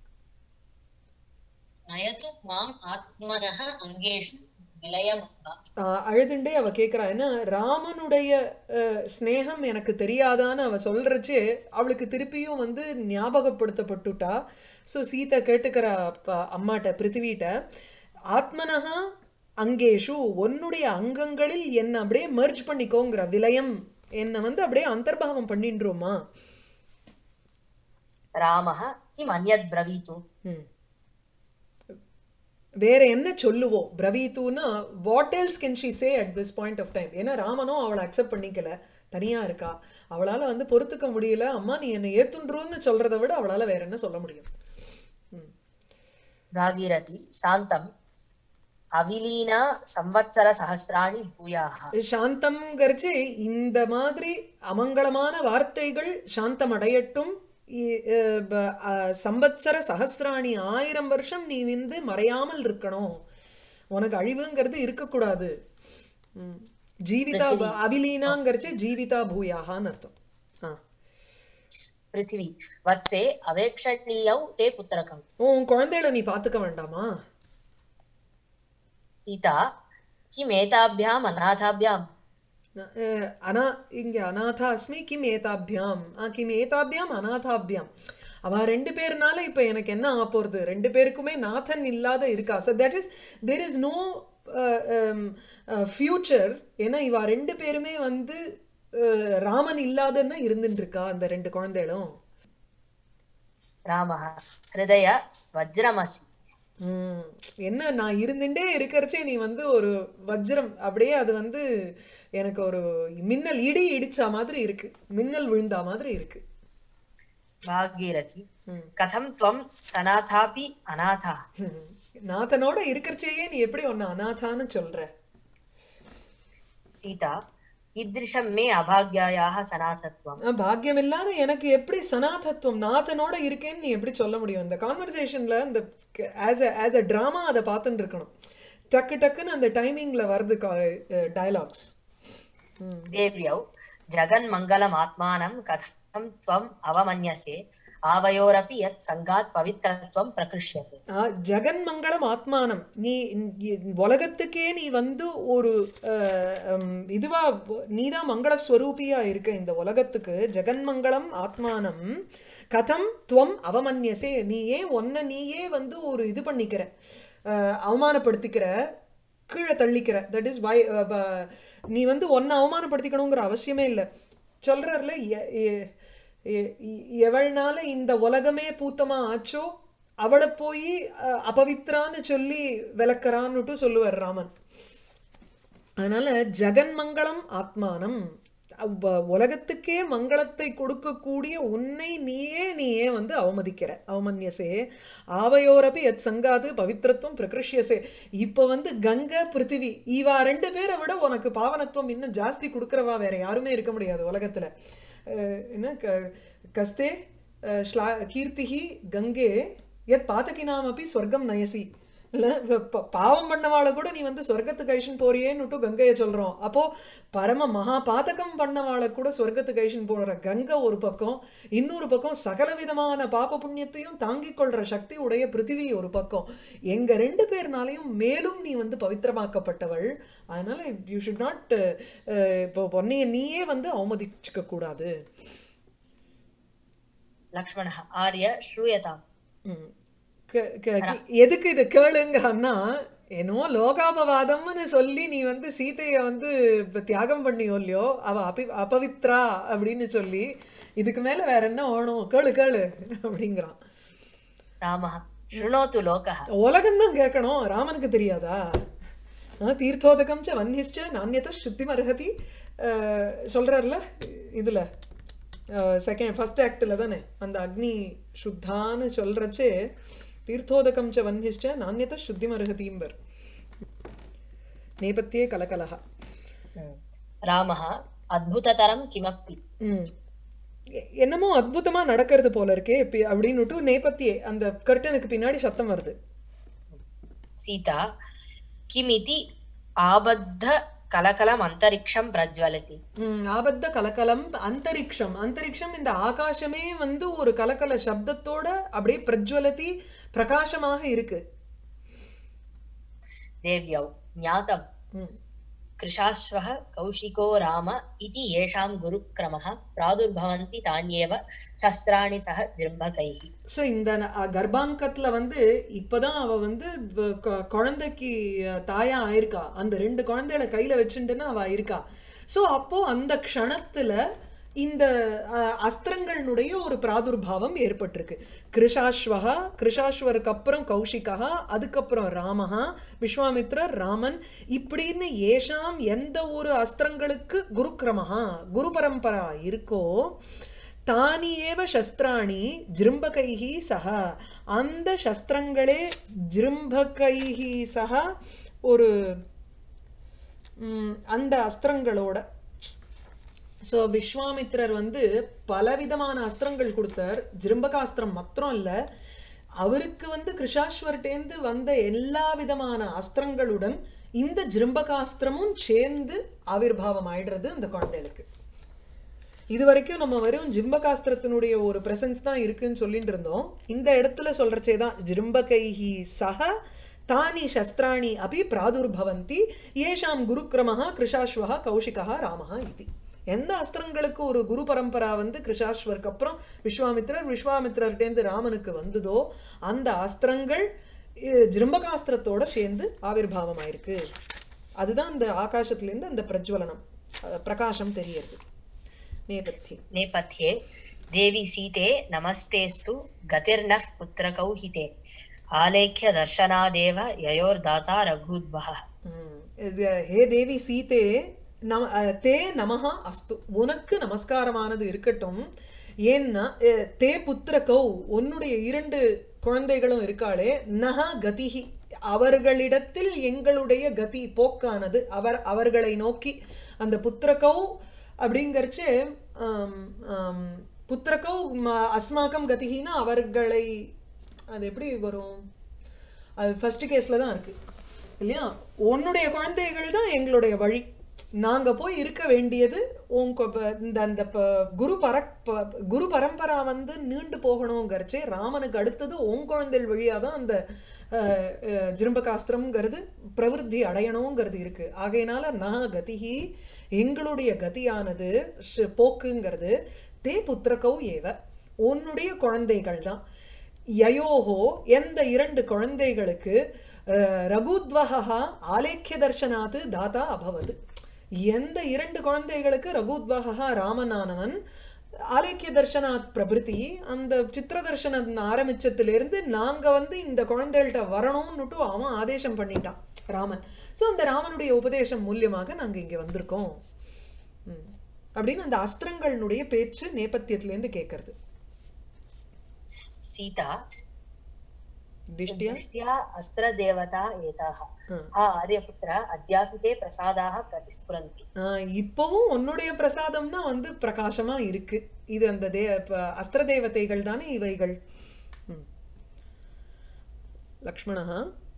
नयतु माम् आत्मनः अङ्गेषु विलयम् ஆஹ் அழுதுண்டே அவ கேக்குறா என்ன ராமனுடைய அஹ், ஸ்நேகம் எனக்கு தெரியாதான்னு அவ சொல்றச்சு அவளுக்கு திருப்பியும் வந்து ஞாபகப்படுத்தப்பட்டுட்டா சோ சீதை கேட்டுக்கிறா அப்ப- அம்மாட்ட பிருத்திவிட்ட ஆத்மனஹா அங்கேஷு உன்னுடைய அங்கங்களில் என்ன அப்படியே மெர்ஜ் பண்ணிக்கோங்கிற விலயம் என்ன வந்து அப்படியே அந்தர்பாவம் பண்ணின்றோமா रामः किम् अन्यत् ब्रवीतु ம். வேற என்ன சொல்லுவோம் பிரவீத்துனா what else can she say at this point of time ஏன்னா ராமனும் அவளை அக்செப்ட் பண்ணிக்கல தனியா இருக்கா அவளால வந்து பொறுத்துக்க முடியல அம்மா நீ என்னை ஏத்துன்றுன்னு சொல்றதை விட அவளால வேற என்ன சொல்ல முடியும் ம். भागीरथी शान्तम् अविलीना संवत्सरसहस्राणि भूयाः சாந்தம்ங்கிறச்சு இந்த மாதிரி அமங்கலமான வார்த்தைகள் சாந்தம் அடையட்டும் இ- அஹ் ப- அஹ் சம்பத்சர சஹஸ்ராணி ஆயிரம் வருஷம் நீ வந்து மறையாமல் இருக்கணும் உனக்கு அழிவுங்கிறது இருக்கக்கூடாது ம். ஜீவிதா ப- அபிலீனாங்கிறச்சு ஜீவிதா பூயாகான்னு அர்த்தம் ஆ पृथिवी वत्से अवेक्षणीयौ ते पुत्रकम् உன் குழந்தைகளை நீ பாத்துக்க வேண்டாமா सीता किमेताभ्याम् अनाथाभ्याम् அஹ் அனா இங்க அநாதா அஸ்மி கிம் ஏதாபியாம் ஆ, கிம் ஏதாபியாம் அநாதாபியாம் அவ ரெண்டு பேர்னால இப்ப எனக்கு என்ன ஆக போறது ரெண்டு பேருக்குமே நாதன் இல்லாத இருக்கா so that is there is no future ஏன்னா இவ ரெண்டு பேருமே வந்து அஹ், ராமன் இல்லாதன்னா இருந்துட்டு இருக்கா அந்த ரெண்டு குழந்தைகளும் रामः हृदय वज्रमसि உம் என்ன நான் இருந்துட்டே இருக்கிறச்சே நீ வந்து ஒரு வஜ்ரம் அப்படியே அது வந்து எனக்கு ஒரு மின்னல் இடி இடிச்சா மாதிரி இருக்கு மின்னல் விழுந்தா மாதிரி இருக்கு भागीरथी ம். कथं त्वं सनाथापि अनाथा ம். நாதனோட இருக்கிறச்சேயே நீ எப்படி ஒன்னு அநாதான்னு சொல்ற सीता कीदृशं मे अभाग्यायाः सनाथत्वम् ஆஹ், பாக்கியம் இல்லாத எனக்கு எப்படி சனாதத்துவம் நாதனோட இருக்கேன்னு நீ எப்படி சொல்ல முடியும் இந்த கான்வர்சேஷன்ல இந்த as a as a drama அதை பார்த்துட்டு இருக்கணும் டக்கு டக்குன்னு அந்த டைமிங்ல வருது டயலாக்ஸ் देव्यौ जगन्मङ्गलमात्मानं कथं त्वम् अवमन्यसे आवयोरपि यत् सङ्गात् पवित्रत्वं प्रकृष्यते ஆ, ஜெகன்மங்களம் ஆத்மானம் நீ நீ- உலகத்துக்கே நீ வந்து ஒரு அஹ், ஹம், இதுவா நீதான் மங்கள ஸ்வரூபியா இருக்க இந்த உலகத்துக்கு ஜெகன்மங்களம் ஆத்மானம் கதம் துவம் அவமன்யசே நீ ஏன் உன்னை நீயே வந்து ஒரு இது பண்ணிக்கிற அஹ், அவமானப்படுத்திக்கிற கீழே தள்ளிக்கிற தட் இஸ் வை நீ வந்து உன்னை அவமானப்படுத்திக்கணுங்கிற அவசியமே இல்லை சொல்றாருல எ- எ- எ- எ- எவள்னால இந்த உலகமே பூத்தமா ஆச்சோ அவளை போய் அஹ், அபவித்ரான்னு சொல்லி விளக்கறான்னுட்டு சொல்லுவார் ராமன் அதனால ஜெகன் மங்களம் ஆத்மானம் அவ்- உலகத்துக்கே மங்களத்தை கொடுக்கக்கூடிய உன்னை நீயே நீயே வந்து அவமதிக்கிற அவமன்யசே ஆவையோரபி எத் சங்காது பவித்திரத்துவம் பிரகிருஷ்யசே இப்ப வந்து கங்கை பிருத்திவி இவா ரெண்டு பேரை விட உனக்கு பாவனத்துவம் இன்னும் ஜாஸ்தி கொடுக்கறவா வேற யாருமே இருக்க முடியாது உலகத்துல அஹ் என்ன க- கஸ்தே அஹ், ஸ்லா கீர்த்திஹி கங்கே எத் பாத்தகினாமப்பி சொர்க்கம் நயசி இல்ல வ- ப- பாவம் பண்ணவாளை கூட நீ வந்து சொர்க்கத்துக்கு ஐஷன் போறியேன்னுட்டு கங்கையை சொல்றோம் அப்போ பரம மகா பாதகம் பண்ணவாளை கூட சொர்க்கத்துக்கு ஐஷன் போடுற கங்கை ஒரு பக்கம் இன்னொரு பக்கம் சகல விதமான பாப புண்ணியத்தையும் தாங்கிக் கொள்ற சக்தி உடைய பிருத்திவி ஒரு பக்கம் எங்க ரெண்டு பேர்னாலையும் மேலும் நீ வந்து பவித்திரமாக்கப்பட்டவள் அதனால யூ ஷுட் நாட் இப்போ பொன்னைய நீயே வந்து அவமதிச்சுக்க கூடாது लक्ष्मणः आर्य श्रूयताम् ம். க- க- கி- எதுக்கு இது கேளுங்கிறான்னா என்னவோ லோகாபவாதம்னு சொல்லி நீ வந்து சீதைய வந்து இப்ப தியாகம் பண்ணியோ இல்லையோ அவ அபி அபவித்ரா அப்படின்னு சொல்லி இதுக்கு மேல வேற என்ன வேணும் கேளு கேளு அப்படிங்கிறான் रामः शृणोतु लोकः உலகம்தான் கேட்கணும் ராமனுக்கு தெரியாதா ஆ, தீர்த்தோதகம் ச வன்னிஷ்ட நானியத சுத்திம் அர்ஹதி அஹ், சொல்றாருல இதுல செகண்ட் ஃபர்ஸ்ட் ஆக்டில் தானே அந்த அக்னி சுத்தான்னு சொல்றச்சே தீர்த்தோதகம் ச வன்னிஷ்ட நானியத சுத்திம் அர்ஹதிம்பர் நேபத்தியே கலகலஹா रामः अद्भुततरं किमपि ம் எ- என்னமோ அற்புதமா நடக்கிறது போல இருக்கே இப்ப- அப்படின்னுட்டு நேபத்தியே அந்த கர்டனுக்கு பின்னாடி சத்தம் வருது सीता किमिति आबद्ध कलकलम् अन्तरिक्षं प्रज्वलति ம், ஆபத்த கலகலம் அந்தரிக்ஷம் அந்தரிக்ஷம் இந்த ஆகாசமே வந்து ஒரு கலகல சப்தத்தோட அப்படியே பிரஜ்வலதி பிரகாசமாக இருக்கு देव्यौ ज्ञातं ம். कृशाश्वः कौशिको राम इति येषां गुरुक्रमः प्रादुर्भवन्ति तान्येव शस्त्राणि सह जृम्भकैः ஸோ இந்த ந- அ, கர்ப்பாங்கத்துல வந்து இப்பதான் அவ வந்து வ- கொ- குழந்தைக்கு அ, தாயா ஆயிருக்கா அந்த ரெண்டு குழந்தைகளை கையில வச்சுட்டுன்னா அவ இருக்கா ஸோ அப்போ அந்த க்ஷணத்துல இந்த அ, அஸ்திரங்களுடைய ஒரு பிராதுர்பாவம் ஏற்பட்டிருக்கு கிருஷாஸ்வகா கிருஷாஸ்வருக்கு அப்புறம் கௌஷிகா அதுக்கப்புறம் ராமஹா விஸ்வாமித்ரர் ராமன் இப்படின்னு ஏஷாம் எந்த ஒரு அஸ்திரங்களுக்கு குருக்கிரமஹா குரு பரம்பரா இருக்கோ தானி ஏவ சஸ்திராணி ஜிரும்பகைஹி சக அந்த சஸ்திரங்களே ஜிரும்பகைஹி சக ஒரு ம், அந்த அஸ்திரங்களோட ஸோ விஸ்வாமித்ரர் வந்து பலவிதமான அஸ்திரங்கள் கொடுத்தார் ஜிரும்பகாஸ்திரம் மாத்திரம் இல்ல அவருக்கு வந்து கிருஷாஸ்வர்டேந்து வந்த எல்லா விதமான அஸ்திரங்களுடன் இந்த ஜிரும்பகாஸ்திரமும் சேர்ந்து ஆவிர்வாவம் ஆயிடுறது அந்த குழந்தைகளுக்கு இது வரைக்கும் நம்ம வெறும் ஜிம்பகாஸ்திரத்தினுடைய ஒரு பிரசன்ஸ் தான் இருக்குன்னு சொல்லிட்டு இருந்தோம் இந்த இடத்துல சொல்றச்சே தான் ஜிம்பகைஹி சக தானி சஸ்திராணி அபி பிராதுர்பவந்தி ஏஷாம் குருக்கிரமஹா கிருஷாஸ்வஹா கௌஷிகா ராமஹா இது எந்த அஸ்திரங்களுக்கு ஒரு குரு பரம்பரா வந்து கிருஷாஸ்வருக்கு அப்புறம் விஸ்வாமித்ரர் விஸ்வாமித்ரர்டேந்து ராமனுக்கு வந்ததோ அந்த அஸ்திரங்கள் இ- ஜிரும்பகாஸ்திரத்தோட சேர்ந்து ஆவிர்வாவம் ஆயிருக்கு அதுதான் அந்த ஆகாசத்திலேருந்து அந்த பிரஜ்வலனம் அஹ், பிரகாசம் தெரியறது நேபத்தி नेपथ्ये देवी सीते नमस्तेऽस्तु गतिर्नः पुत्रकौ हिते आलेख्य दर्शनादेव ययोर्दाता रघुद्वः ம். இது, ஹே தேவி சீதே நம அஹ், தே நமஹா அஸ்து உனக்கு நமஸ்காரமானது இருக்கட்டும் ஏன்னா அஹ், தே புத்திர கௌ உன்னுடைய இரண்டு குழந்தைகளும் இருக்காளே நஹ கதிஹி அவர்களிடத்தில் எங்களுடைய கதி போக்கானது அவர் அவர்களை நோக்கி அந்த புத்திரகௌ அப்படிங்கறச்சு புத்திரகௌ ம- அஸ்மாக்கம் கதிகினா அவர்களை அது எப்படி வரும் அது ஃபர்ஸ்ட் கேஸ்ல தான் இருக்கு இல்லையா உன்னுடைய குழந்தைகள் தான் எங்களுடைய வழி நாங்க போய் இருக்க வேண்டியது உன் கொ- ப- இந்த அந்த ப- குரு பர ப- குரு பரம்பரா வந்து நீண்டு போகணுங்கிறச்சே ராமனுக்கு அடுத்தது உன் குழந்தைகள் வழியா தான் அந்த அஹ், அஹ், ஜிரும்பகாஸ்திரம்ங்கிறது பிரவிருத்தி அடையணுங்கிறது இருக்கு ஆகையினால நக கதிகி எங்களுடைய கதியானது ஷ- போக்குங்கிறது தே புத்திரகௌ ஏவ உன்னுடைய குழந்தைகள் தான் யயோஹோ எந்த இரண்டு குழந்தைகளுக்கு அஹ், ரகுத்வஹா ஆலேக்கிய தர்ஷனாத்து தாத்தா அபவது எந்த இரண்டு குழந்தைகளுக்கு ரகுத்வஹா ராமனானவன் ஆலேக்கிய தர்ஷனாத் பிரபிருதி அந்த சித்திர தர்ஷனம் ஆரம்பிச்சதிலிருந்து நாங்க வந்து இந்த குழந்தைகள்கிட்ட வரணும்னுட்டு அவன் ஆதேசம் பண்ணிட்டான் ராமன் சோ அந்த ராமனுடைய உபதேசம் மூலியமாக நாங்க இங்க வந்திருக்கோம் ம். அப்படின்னு அந்த அஸ்திரங்களுடைய பேச்சு நேபத்தியத்திலேருந்து கேட்கறது सीता திஷ்டியா दृष्ट्या अस्त्रदेवता एताः ஆ. हा आर्यपुत्र अद्यापि ते प्रसादाः प्रतिस्फुरन्ति ஆஹ் இப்பவும் உன்னுடைய பிரசாதம்னா வந்து பிரகாசமா இருக்கு இது அந்த தே ப- அஸ்திர தேவதைகள் தானே இவைகள் ம். லக்ஷ்மணः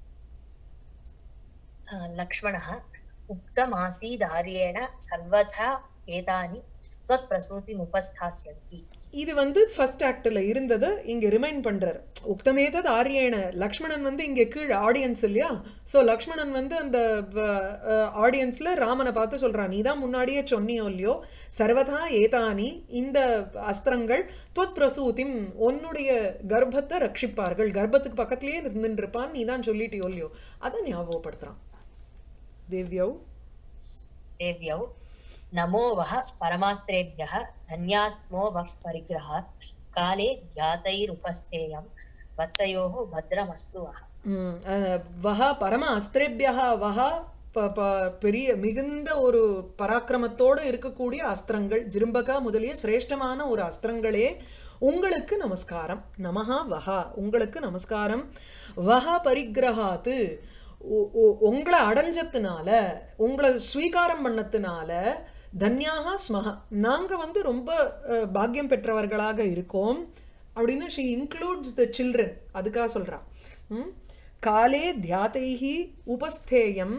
आ, लक्ष्मणः उक्तमासीदार्येण सर्वथा एतानि त्वत्प्रसूतिमुपस्थास्यन्ति இது வந்து ஃபர்ஸ்ட் ஆக்ட்ல இருந்ததை இங்க ரிமைண்ட் பண்றார் உக்தமேதத் ஆரியேன லக்ஷ்மணன் வந்து இங்க கீழே ஆடியன்ஸ் இல்லையா சோ லக்ஷ்மணன் வந்து அந்த ஆடியன்ஸ்ல ராமனை பார்த்து சொல்றான் நீ தான் முன்னாடியே சொன்னியோ இல்லையோ சர்வதா ஏதானி இந்த அஸ்திரங்கள் தொத் பிரசூதிம் உன்னுடைய கர்ப்பத்தை ரட்சிப்பார்கள் கர்ப்பத்துக்கு பக்கத்திலேயே இருந்துட்டு இருப்பான் நீ தான் சொல்லிட்டியோ இல்லையோ அதை ஞாபகப்படுத்துறான் தேவ்யவ் देव्यौ नमो वः परमास्त्रेभ्यः धन्यास्मो वः परिग्रहात् काले ज्ञातैरुपस्थेयं वत्सयोः भद्रमस्तु वः ம், அஹ், வஹா பரம அஸ்திரேபியா வஹா ப- ப- பெரிய மிகுந்த ஒரு பராக்கிரமத்தோடு இருக்கக்கூடிய அஸ்திரங்கள் ஜிரும்பகா முதலிய சிரேஷ்டமான ஒரு அஸ்திரங்களே உங்களுக்கு நமஸ்காரம் நமஹா வஹா உங்களுக்கு நமஸ்காரம் வஹா பரிக்கிரகாத்து உ- உ- உங்களை அடைஞ்சதுனால உங்களை ஸ்வீகாரம் பண்ணதுனால தன்யாக ஸ்மஹ நாங்க வந்து ரொம்ப அஹ், பாக்கியம் பெற்றவர்களாக இருக்கோம் அப்படின்னு ஷி இன்க்ளூட்ஸ் த சில்ட்ரன் அதுக்காக சொல்றா ம்? காலே தியாதைஹி உபஸ்தேயம்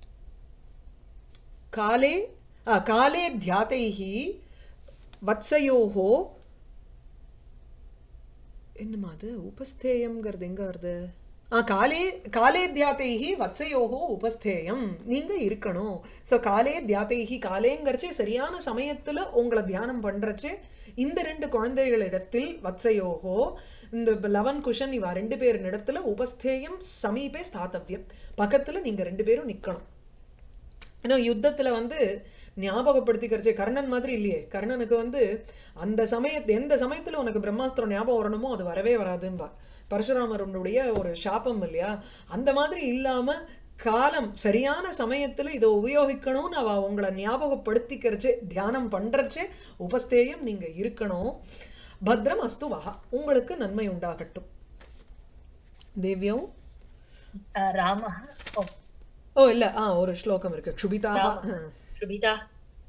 காலே ஆ, காலே தியாதைஹி வத்சயோஹோ என்னமா அது உபஸ்தேயம்ங்கிறது எங்க வருது ஆ காலே காலே தியாதைஹி வத்சயோஹோ உபஸ்தேயம் நீங்க இருக்கணும் ஸோ காலே தியாதைஹி காலேங்கிறச்சே சரியான சமயத்துல உங்களை தியானம் பண்றச்சே இந்த ரெண்டு குழந்தைகளிடத்தில் வத்சயோகோ இந்த லவன் குஷன் இவா ரெண்டு பேரின் இடத்துல உபஸ்தேயம் சமீபே ஸ்தாத்தவ்யம் பக்கத்துல நீங்க ரெண்டு பேரும் நிக்கணும் ஏன்னா யுத்தத்துல வந்து ஞாபகப்படுத்திக்கிறச்சே கர்ணன் மாதிரி இல்லையே கர்ணனுக்கு வந்து அந்த சமயத்து எந்த சமயத்துல உனக்கு பிரம்மாஸ்திரம் ஞாபகம் வரணுமோ அது வரவே வராதும்பா பரசுராமருடைய ஒரு சாபம் இல்லையா அந்த மாதிரி இல்லாம காலம் சரியான சமயத்துல இதை உபயோகிக்கணும்னு அவ உங்களை ஞாபகப்படுத்திக்கிறச்சே தியானம் பண்றச்சே உபஸ்தேயம் நீங்க இருக்கணும் பத்ரம் அஸ்து வஹா உங்களுக்கு நன்மை உண்டாகட்டும் தேவ்யம் अ, रामः ओ, ஓ இல்ல ஆ ஒரு ஸ்லோகம் இருக்கு க்ஷுபிதாக रामः क्षुभिताः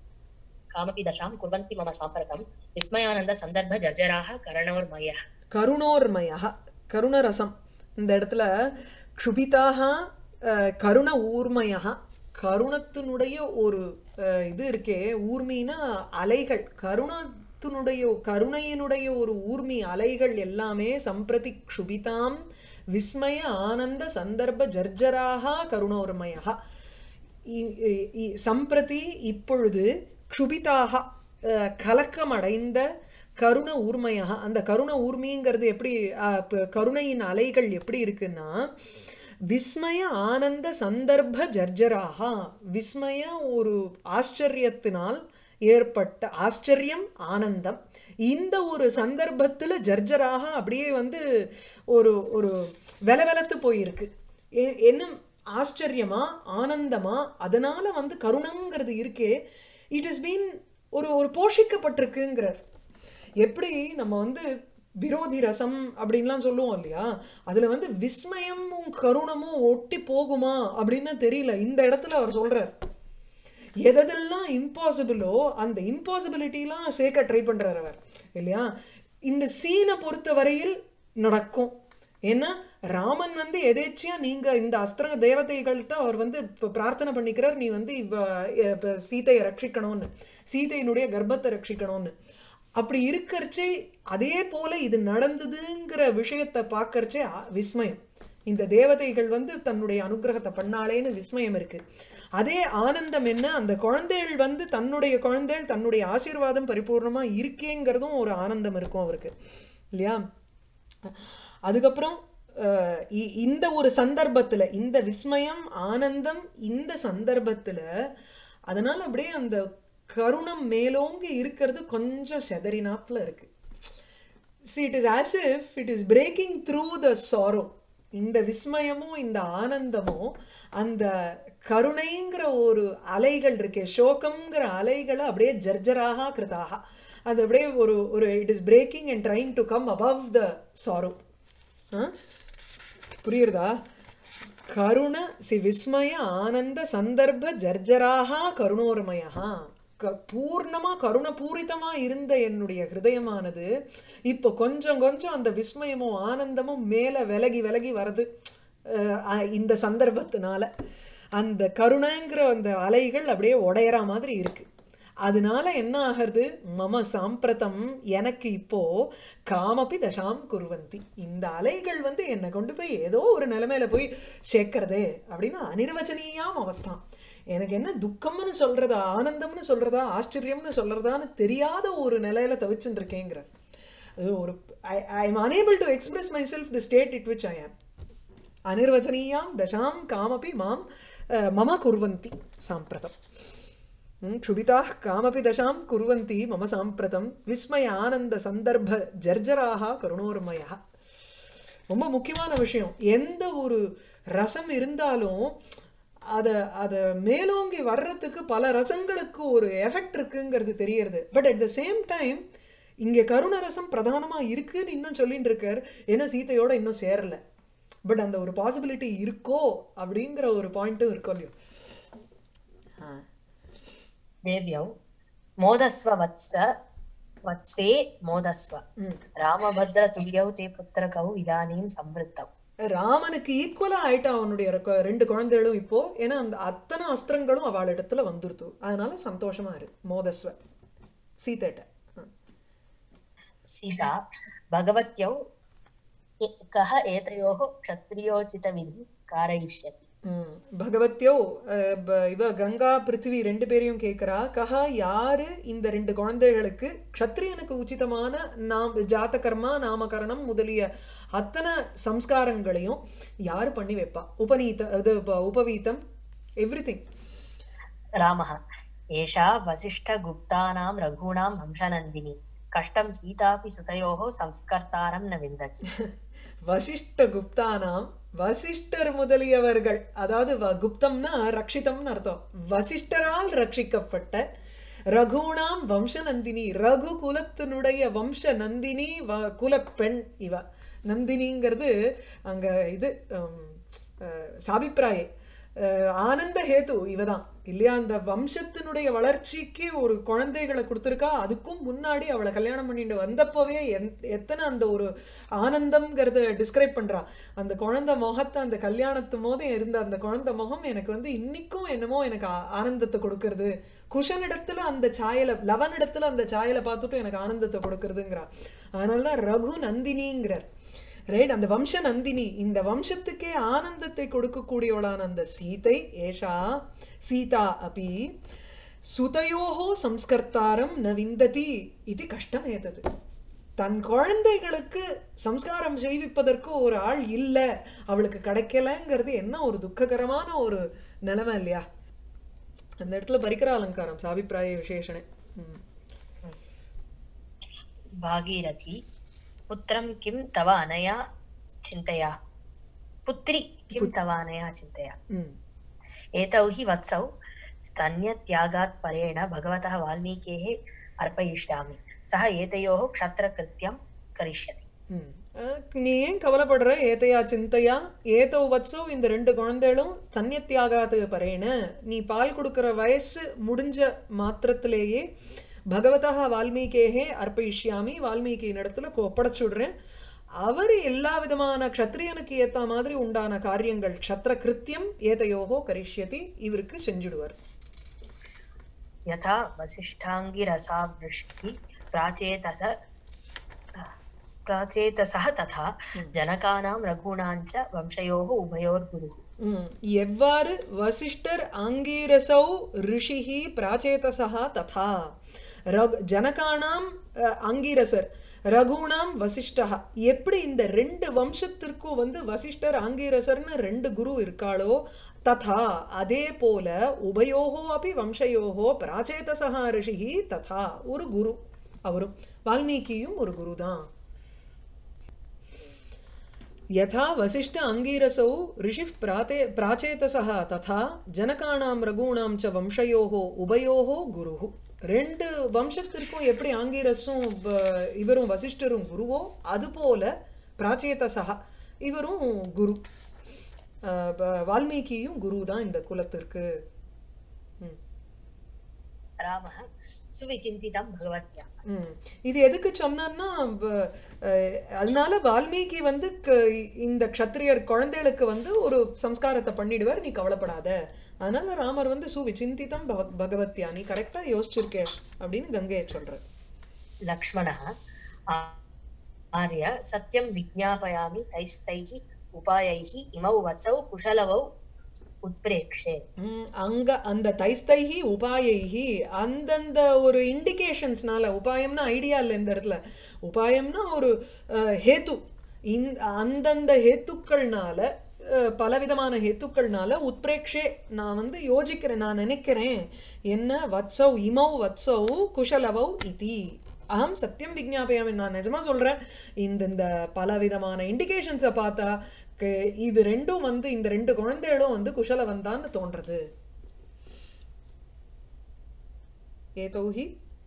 कामपि दशां कुर्वन्ति मम साम्प्रतं विस्मयानन्दसन्दर्भजर्जराः करणोर्मयः கருணோர்மயா கருணரசம் இந்த இடத்துல க்ஷுபிதாக அஹ், கருண ஊர்மயா கருணத்தினுடைய ஒரு அஹ், இது இருக்கே ஊர்மினா அலைகள் கருணத்தினுடைய கருணையினுடைய ஒரு ஊர்மி அலைகள் எல்லாமே சம்பிரதி க்ஷுபிதாம் விஸ்மய ஆனந்த சந்தர்ப்ப ஜர்ஜராக கருணோர்மயா இ- இ- இ- சம்பிரதி இப்பொழுது க்ஷுபிதாக அஹ், கலக்கமடைந்த கருண ஊர்மையாக அந்த கருண ஊர்மிங்கிறது எப்படி அஹ், ப- கருணையின் அலைகள் எப்படி இருக்குன்னா விஸ்மய ஆனந்த சந்தர்ப்ப ஜர்ஜராக விஸ்மய ஒரு ஆச்சரியத்தினால் ஏற்பட்ட ஆச்சரியம் ஆனந்தம் இந்த ஒரு சந்தர்ப்பத்துல ஜர்ஜராக அப்படியே வந்து ஒரு ஒரு வெலவெலத்து போயிருக்கு எ- என்ன ஆச்சரியமா ஆனந்தமா அதனால வந்து கருணங்கிறது இருக்கே இட் இஸ் பீன் ஒரு ஒரு போஷிக்கப்பட்டிருக்குங்கிறார் எப்படி நம்ம வந்து விரோதி ரசம் அப்படின்லாம் சொல்லுவோம் இல்லையா அதுல வந்து விஸ்மயமும் கருணமும் ஒட்டி போகுமா அப்படின்னு தெரியல இந்த இடத்துல அவர் சொல்றார் எதெல்லாம் இம்பாசிபிளோ அந்த இம்பாசிபிலிட்டிலாம் சேர்க்க ட்ரை பண்றார் அவர் இல்லையா இந்த சீனை பொறுத்த வரையில் நடக்கும் ஏன்னா ராமன் வந்து எதேச்சியா நீங்க இந்த அஸ்திர தேவதைகள்கிட்ட அவர் வந்து இப்ப பிரார்த்தனை பண்ணிக்கிறார் நீ வந்து இவ அஹ், இப்ப சீதையை ரட்சிக்கணும்னு சீதையினுடைய கர்ப்பத்தை ரட்சிக்கணும்னு அப்படி இருக்கறச்சே அதே போல இது நடந்ததுங்கிற விஷயத்தை பார்க்கறச்சே அ- விஸ்மயம் இந்த தேவதைகள் வந்து தன்னுடைய அனுகிரகத்தை பண்ணாளேன்னு விஸ்மயம் இருக்கு அதே ஆனந்தம் என்ன அந்த குழந்தைகள் வந்து தன்னுடைய குழந்தைகள் தன்னுடைய ஆசீர்வாதம் பரிபூர்ணமா இருக்கேங்கிறதும் ஒரு ஆனந்தம் இருக்கும் அவருக்கு இல்லையா அதுக்கப்புறம் அஹ், இ- இந்த ஒரு சந்தர்ப்பத்துல இந்த விஸ்மயம் ஆனந்தம் இந்த சந்தர்ப்பத்துல அதனால அப்படியே அந்த கருணம் மேலோங்கி இருக்கிறது கொஞ்சம் செதறினாப்புல இருக்கு see it is as if it is breaking through the sorrow இந்த விஸ்மயமும் இந்த அனந்தமும் அந்த கருணைங்கிற ஒரு அலைகள் இருக்கே சோகம்ங்கிற அலைகளை அப்படியே ஜர்ஜராக கிருதாக அது அப்படியே ஒரு ஒரு it is breaking and trying to come above the sorrow புரியுறதா கருண சி விஸ்மய ஆனந்த சந்தர்ப்ப ஜர்ஜராக கருணோர்மயா க பூர்ணமா கருணபூரிதமா இருந்த என்னுடைய ஹிருதயமானது இப்போ கொஞ்சம் கொஞ்சம் அந்த விஸ்மயமும் ஆனந்தமும் மேல விலகி விலகி வருது அஹ் அஹ் இந்த சந்தர்ப்பத்தினால அந்த கருணைங்கிற அந்த அலைகள் அப்படியே உடையற மாதிரி இருக்கு அதனால என்ன ஆகிறது மம சாம்பிரதம் எனக்கு இப்போ காமப்பி தசாம் குருவந்தி இந்த அலைகள் வந்து என்னை கொண்டு போய் ஏதோ ஒரு நிலைமையில போய் சேர்க்கறது அப்படின்னு அனிர்வச்சனீயாம் அவஸ்தான் எனக்கு என்ன துக்கம்னு சொல்றதா ஆனந்தம்னு சொல்றதா ஆச்சரியம்னு சொல்றதான்னு தெரியாத ஒரு நிலையில தவிச்சுட்டு இருக்கேங்கிற அது ஒரு I am unable to express myself the state it which I am அனிர்வச்சனீயாம் தசாம் காமப்பி மாம் அஹ், மம குர்வந்தி சாம்பிரதம் ம், क्षुभिताः कामपि दशां कुर्वन्ति मम साम्प्रतं विस्मय ஆனந்த சந்தர்ப்ப ஜர்ஜராக கருணோர்மயா ரொம்ப முக்கியமான விஷயம் எந்த ஒரு ரசம் இருந்தாலும் அத அத மேலோங்கி வர்றதுக்கு பல ரசங்களுக்கு ஒரு எஃபெக்ட் இருக்குங்கிறது தெரியறது but at the same time இங்க கருண ரசம் பிரதானமா இருக்குன்னு இன்னும் சொல்லிட்டு இருக்கார் ஏன்னா சீதையோட இன்னும் சேரல பட் அந்த ஒரு பாசிபிலிட்டி இருக்கோ அப்படிங்கிற ஒரு பாயிண்ட்டும் இருக்கும் இல்லையோ ஆ. देव्यौ मोदस्व वत्स वत्से मोदस्व ம் रामभद्रतुल्यौ ते पुत्रकौ इदानीं संवृत्तौ ராமனுக்கு ஈக்குவலா ஆயிட்டா அவனுடைய ரெக்க- ரெண்டு குழந்தைகளும் இப்போ ஏன்னா அந்த அத்தனை அஸ்திரங்களும் அவள் இடத்துல வந்துருத்து அதனால சந்தோஷமா இரு மோதஸ்வ சீதைட்ட ம். सीता भगवत्यौ ए- कः एतयोः क्षत्रियोचितविधिं कारयिष्यति ம். பகவத்யோ அஹ், ப- இவ கங்கா பிருத்திவி ரெண்டு பேரையும் கேட்கிறா கஹா யாரு இந்த ரெண்டு குழந்தைகளுக்கு க்ஷத்ரியனுக்கு உச்சிதமான நாம் ஜாத கர்மா நாமகரணம் முதலிய அத்தனை சம்ஸ்காரங்களையும் யாரு பண்ணி வைப்பா உபநீத அது உப- உபவீதம் எவ்ரி रामः एषा वसिष्ठगुप्तानां रघूणां वंशनन्दिनी कष्टं सीतापि सुतयोः संस्कर्तारं न विन्दति வசிஷ்ட குப்தானாம் வசிஷ்டர் முதலியவர்கள் அதாவது வ- குப்தம்னா ரக்ஷிதம்னு அர்த்தம் வசிஷ்டரால் ரட்சிக்கப்பட்ட ரகுணாம் வம்சநந்தினி ரகு குலத்தினுடைய வம்ச நந்தினி வ- குலப்பெண் இவ நந்தினிங்கிறது அங்க இது ஹம், அஹ், சாபிப்பிராயே அஹ், ஆனந்த ஹேது இவதான் இல்லையா அந்த வம்சத்தினுடைய வளர்ச்சிக்கு ஒரு குழந்தைகளை கொடுத்துருக்கா அதுக்கும் முன்னாடி அவளை கல்யாணம் பண்ணிட்டு வந்தப்பவே எந்- எத்தனை அந்த ஒரு ஆனந்தம்ங்கிறத டிஸ்கிரைப் பண்றா அந்த குழந்தை முகத்தை அந்த கல்யாணத்து போது இருந்த அந்த குழந்தை முகம் எனக்கு வந்து இன்னிக்கும் என்னமோ எனக்கு ஆ- ஆனந்தத்தை கொடுக்கறது குஷன் இடத்துல அந்த சாயலை லவன் இடத்துல அந்த சாயலை பார்த்துட்டு எனக்கு ஆனந்தத்தை கொடுக்கறதுங்கிறா அதனாலதான் ரகு நந்தினிங்கிறார் ரைட் அந்த வம்ச நந்தினி இந்த வம்சத்துக்கே ஆனந்தத்தை கொடுக்கக்கூடியவளான அந்த சீதை ஏஷா சீதா அபி சுதையோகோ சம்ஸ்கர்த்தாரம் ந விந்ததி இது கஷ்டம் ஏதது தன் குழந்தைகளுக்கு சம்ஸ்காரம் செய்விப்பதற்கு ஒரு ஆள் இல்ல அவளுக்கு கிடைக்கலங்கிறது என்ன ஒரு துக்ககரமான ஒரு நிலைமை இல்லையா அந்த இடத்துல பரிக்கர அலங்காரம் சாபிப்பிராய விசேஷனே ம். भागीरथी पुत्रं किं तव अनया चिन्तया पुत्री किं तव अनया चिन्तया ம் एतौ हि वत्सौ स्तन्यत्यागात् परेण भगवतः वाल्मीकेः अर्पयिष्यामि सः एतयोः क्षत्रकृत्यं करिष्यति ம். அஹ், நீ ஏன் கவலைப்படுற ஏத்தையா சிந்தையா ஏதோ வச்சோ இந்த ரெண்டு குழந்தைகளும் ஸ்தன்யத்தியாகாது பரேன நீ பால் கொடுக்கிற வயசு முடிஞ்ச மாத்திரத்திலேயே பகவதா வால்மீகேஹே அர்ப்பயிஷ்யாமி வால்மீகியின் இடத்துல கொ- ஒப்படைச்சுடுறேன் அவர் எல்லா விதமான க்ஷத்ரியனுக்கு ஏத்த மாதிரி உண்டான காரியங்கள் க்ஷத்ர கிருத்தியம் ஏதையோகோ கரிஷ்யதி இவருக்கு செஞ்சுடுவார் यथा वसिष्ठाङ्गिरसा वृष्टिः प्राचेतस प्राचेतसः तथा जनकानां रघूणां च वंशयोः उभयोर्गुरुः ம். எவ்வாறு வசிஷ்டர் ஆங்கீரசௌ ரிஷிஹி பிராச்சேதசா ததா ரக் ஜனகானாம் அஹ், ஆங்கீரசர் ரகுணாம் வசிஷ்டா எப்படி இந்த ரெண்டு வம்சத்திற்கும் வந்து வசிஷ்டர் ஆங்கீரசர்னு ரெண்டு குரு இருக்காளோ ததா அதே போல உபயோகோ அப்படி வம்சயோகோ பிராச்சேதசா ரிஷிஹி ததா ஒரு குரு அவரும் வால்மீகியும் ஒரு குரு தான் यथा वसिष्ठ अङ्गीरसौ ऋषिः प्राते प्राचेतसः तथा जनकाणां रघूणां च वंशयोः உபயோகோ குருः ரெண்டு வம்சத்திற்கும் எப்படி ஆங்கீரஸும் வ- இவரும் வசிஷ்டரும் குருவோ அதுபோல பிராச்சேதசா இவரும் குரு அஹ், ப- வால்மீகியும் குரு தான் இந்த குலத்திற்கு ம் रामः सुविचिन्तितं भगवत्या ம். இது எதுக்கு சொன்னான்னா வ- அஹ், அதனால வால்மீகி வந்து க- இந்த க்ஷத்திரியர் குழந்தைகளுக்கு வந்து ஒரு சம்ஸ்காரத்தை பண்ணிடுவார் நீ கவலைப்படாத அதனால ராமர் வந்து சு விசிந்திதம் பவ- பகவத்யா நீ கரெக்டா யோசிச்சிருக்கே அப்படின்னு கங்கையை சொல்ற लक्ष्मणः आ- आर्य सत्यं विज्ञापयामि तैस्तैः उपायैः इमौ वचौ कुशलवौ उत्प्रेक्षे ம், அங்க அந்த தைஸ்தைஹி உபாயைஹி அந்தந்த ஒரு இண்டிகேஷன்ஸ்னால உபாயம்னா ஐடியா இல்லை இந்த இடத்துல உபாயம்னா ஒரு அஹ், ஹேத்து இந்த அந்தந்த ஹேத்துக்கள்னால அஹ், பலவிதமான ஹேத்துக்கள்னால உத்பிரேக்ஷே நான் வந்து யோசிக்கிறேன் நான் நினைக்கிறேன் என்ன வத்சவ் இமௌ வத்சவ் குஷலவௌ இதி அகம் சத்தியம் விஜாபயாமி நான் நிஜமா சொல்றேன் இந்த இந்த பலவிதமான இண்டிகேஷன்ஸை பார்த்தா க- இது ரெண்டும் வந்து இந்த ரெண்டு குழந்தைகளும் வந்து குஷலவந்தான்னு தோன்றது ஏதௌஹி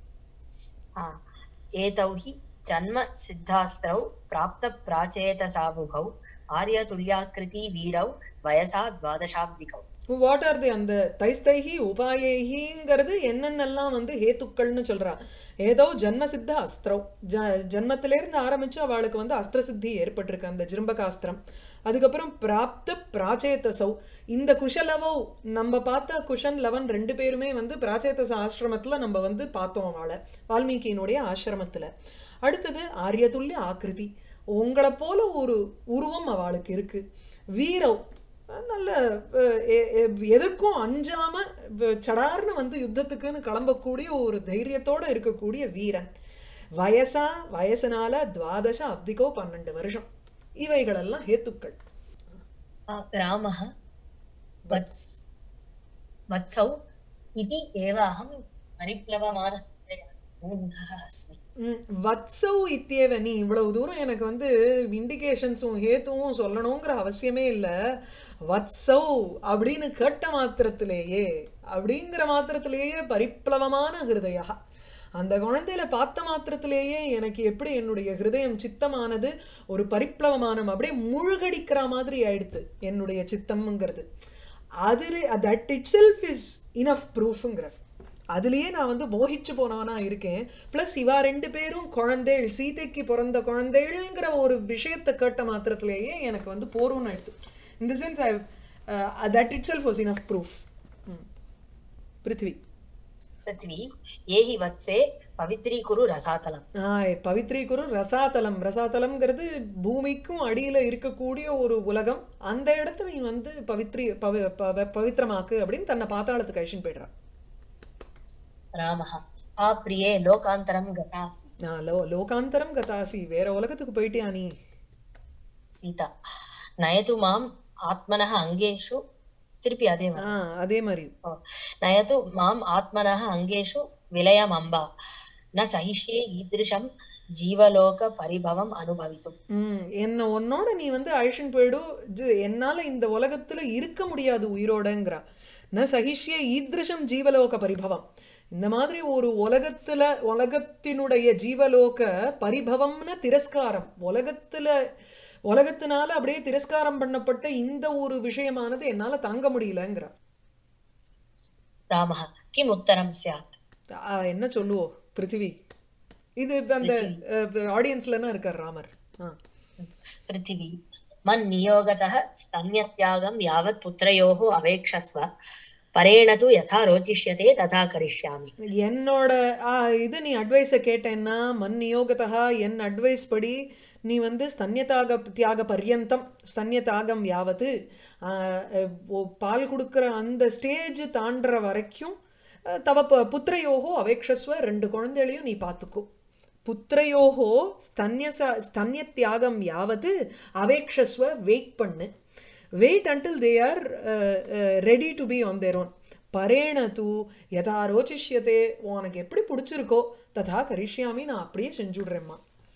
आ, एतौ हि जन्मसिद्धास्त्रौ प्राप्तप्राचेतसाबुभौ आर्यतुल्याकृती वीरौ वयसा द्वादशाब्दिकौ வாட் ஆர் தி அந்த தைஸ்தைஹி உபாயைஹிங்கிறது என்னென்னலாம் வந்து ஹேத்துக்கள்னு சொல்றா ஏதோ ஜன்மசித்த அஸ்திரம் ஜ ஜன்மத்திலேருந்து ஆரம்பிச்சு அவளுக்கு வந்து அஸ்திர சித்தி ஏற்பட்டிருக்கு அந்த ஜிரும்பகாஸ்திரம் அதுக்கப்புறம் பிராப்த பிராச்சேதசௌ இந்த குஷலவோ நம்ம பார்த்த குஷன் லவன் ரெண்டு பேருமே வந்து பிராச்சேதச ஆசிரமத்துல நம்ம வந்து பார்த்தோம் அவளை வால்மீகியினுடைய ஆசிரமத்துல அடுத்தது ஆரியதுல்ய ஆக்கிருதி உங்களை போல ஒரு உருவம் அவளுக்கு இருக்கு வீரவ் நல்ல அஹ், எ- எ- எதுக்கும் அஞ்சாம வ- சடார்னு வந்து யுத்தத்துக்குன்னு கிளம்பக்கூடிய ஒரு தைரியத்தோட இருக்கக்கூடிய வீரன் வயசா வயசுனால துவாதச அப்திகோ பன்னெண்டு வருஷம் இவைகளெல்லாம் ஹேத்துக்கள் आ, रामः वत्स् वत्सौ इति एव अहं परिप्लवमानः मूढः अस्मि ம், வத்சௌ இத்தியேவ நீ இவ்வளவு தூரம் எனக்கு வந்து இண்டிகேஷன்ஸும் ஹேத்துவும் சொல்லணுங்கிற அவசியமே இல்ல வத்சௌ அப்படின்னு கேட்ட மாத்திரத்திலேயே அப்படிங்கிற மாத்திரத்திலேயே பரிப்ளவமான ஹிருதயா அந்த குழந்தையில பார்த்த மாத்திரத்திலேயே எனக்கு எப்படி என்னுடைய ஹிருதயம் சித்தமானது ஒரு பரிப்ளவமானம் அப்படியே முழுகடிக்கிற மாதிரி ஆயிடுத்து என்னுடைய சித்தம்ங்கிறது அது that itself is enough ப்ரூஃப்ங்கிற அதுலயே நான் வந்து மோகிச்சு போனவனா இருக்கேன் ப்ளஸ் இவா ரெண்டு பேரும் குழந்தைகள் சீதைக்கு பிறந்த குழந்தைகள்ங்கிற ஒரு விஷயத்தை கேட்ட மாத்திரத்திலேயே எனக்கு வந்து போரும்னு ஆயிடுது இந்த sense I that itself was enough proof பிருத்வி पृथ्वी ये हि वत्से पवित्रीकुरु रसातलम् ஆஹ் பவித்ரி குரு ரசாதலம் ரசாதலம்ங்கிறது பூமிக்கும் அடியில இருக்கக்கூடிய ஒரு உலகம் அந்த இடத்துல நீ வந்து பவித்ரி பவி பவ- பவித்திரமாக்கு அப்படின்னு தன்னை பாத்தாளத்துக்கு அழிச்சுன்னு போயிடுறான் रामः आ प्रिये लोकान्तरं गतासि நான் லோ லோகாந்தரம் கதாசி வேற உலகத்துக்கு போயிட்டியா நீ सीता नयतु माम् आत्मनः अङ्गेषु திருப்பி அதே மாதிரி ஆ அதே மாதிரி ஓ. நயது மாம் ஆத்மனः அங்கேஷு விலயம் அம்பா ந சகிஷ்யே ஈதிருஷம் ஜீவலோக பரிபவம் அனுபவித்தும் ம் என்ன உன்னோட நீ வந்து அழிச்சுன்னு போயிடு ஜி- என்னால இந்த உலகத்துல இருக்க முடியாது உயிரோடங்கிறா ந சகிஷ்ய ஈத்ருஷம் ஜீவலோக பரிபவம் இந்த மாதிரி ஒரு உலகத்துல உலகத்தினுடைய ஜீவலோக பரிபவம்னு திரஸ்காரம் உலகத்துல உலகத்தினால அப்படியே திரஸ்காரம் பண்ணப்பட்ட இந்த ஒரு விஷயமானது என்னால தாங்க முடியலங்கிறா ராமः கிம் உத்தரம் ஸ்யாத் ஆ, என்ன சொல்லுவோம் பிருத்திவி இது இப்ப அந்த ஆடியன்ஸ்லன்னா இருக்கார் ராமர் ஆ पृथिवी मन्नियोगतः स्तन्यत्यागं यावत् पुत्रयोः अवेक्षस्व परेण तु यथा रोचिष्यते तथा करिष्यामि என்னோட ஆ, இது நீ அட்வைஸை கேட்டேன்னா மண் நியோகத்தா என் அட்வைஸ் படி நீ வந்து ஸ்தன்யதாக தியாக பர்யந்தம் ஸ்தன்ய தாகம் யாவது ஆ, அஹ், ஓ- பால் கொடுக்குற அந்த ஸ்டேஜ் தாண்டுற வரைக்கும் அஹ், தவ ப- புத்திரயோகோ அவேக்ஷஸ்வ ரெண்டு குழந்தைகளையும் நீ பார்த்துக்கோ புத்திரயோகோ ஸ்தன்ய ஸ்தன்ய தியாகம் யாவது அவேக்ஷஸ்வ வெயிட் பண்ணு wait until they are ready to be on their own பரேண தூ யதா ரோச்சிஷ்யதே உனக்கு எப்படி பிடிச்சிருக்கோ ததா கரிஷ்யாமி நான் அப்படியே செஞ்சுடுறேம்மா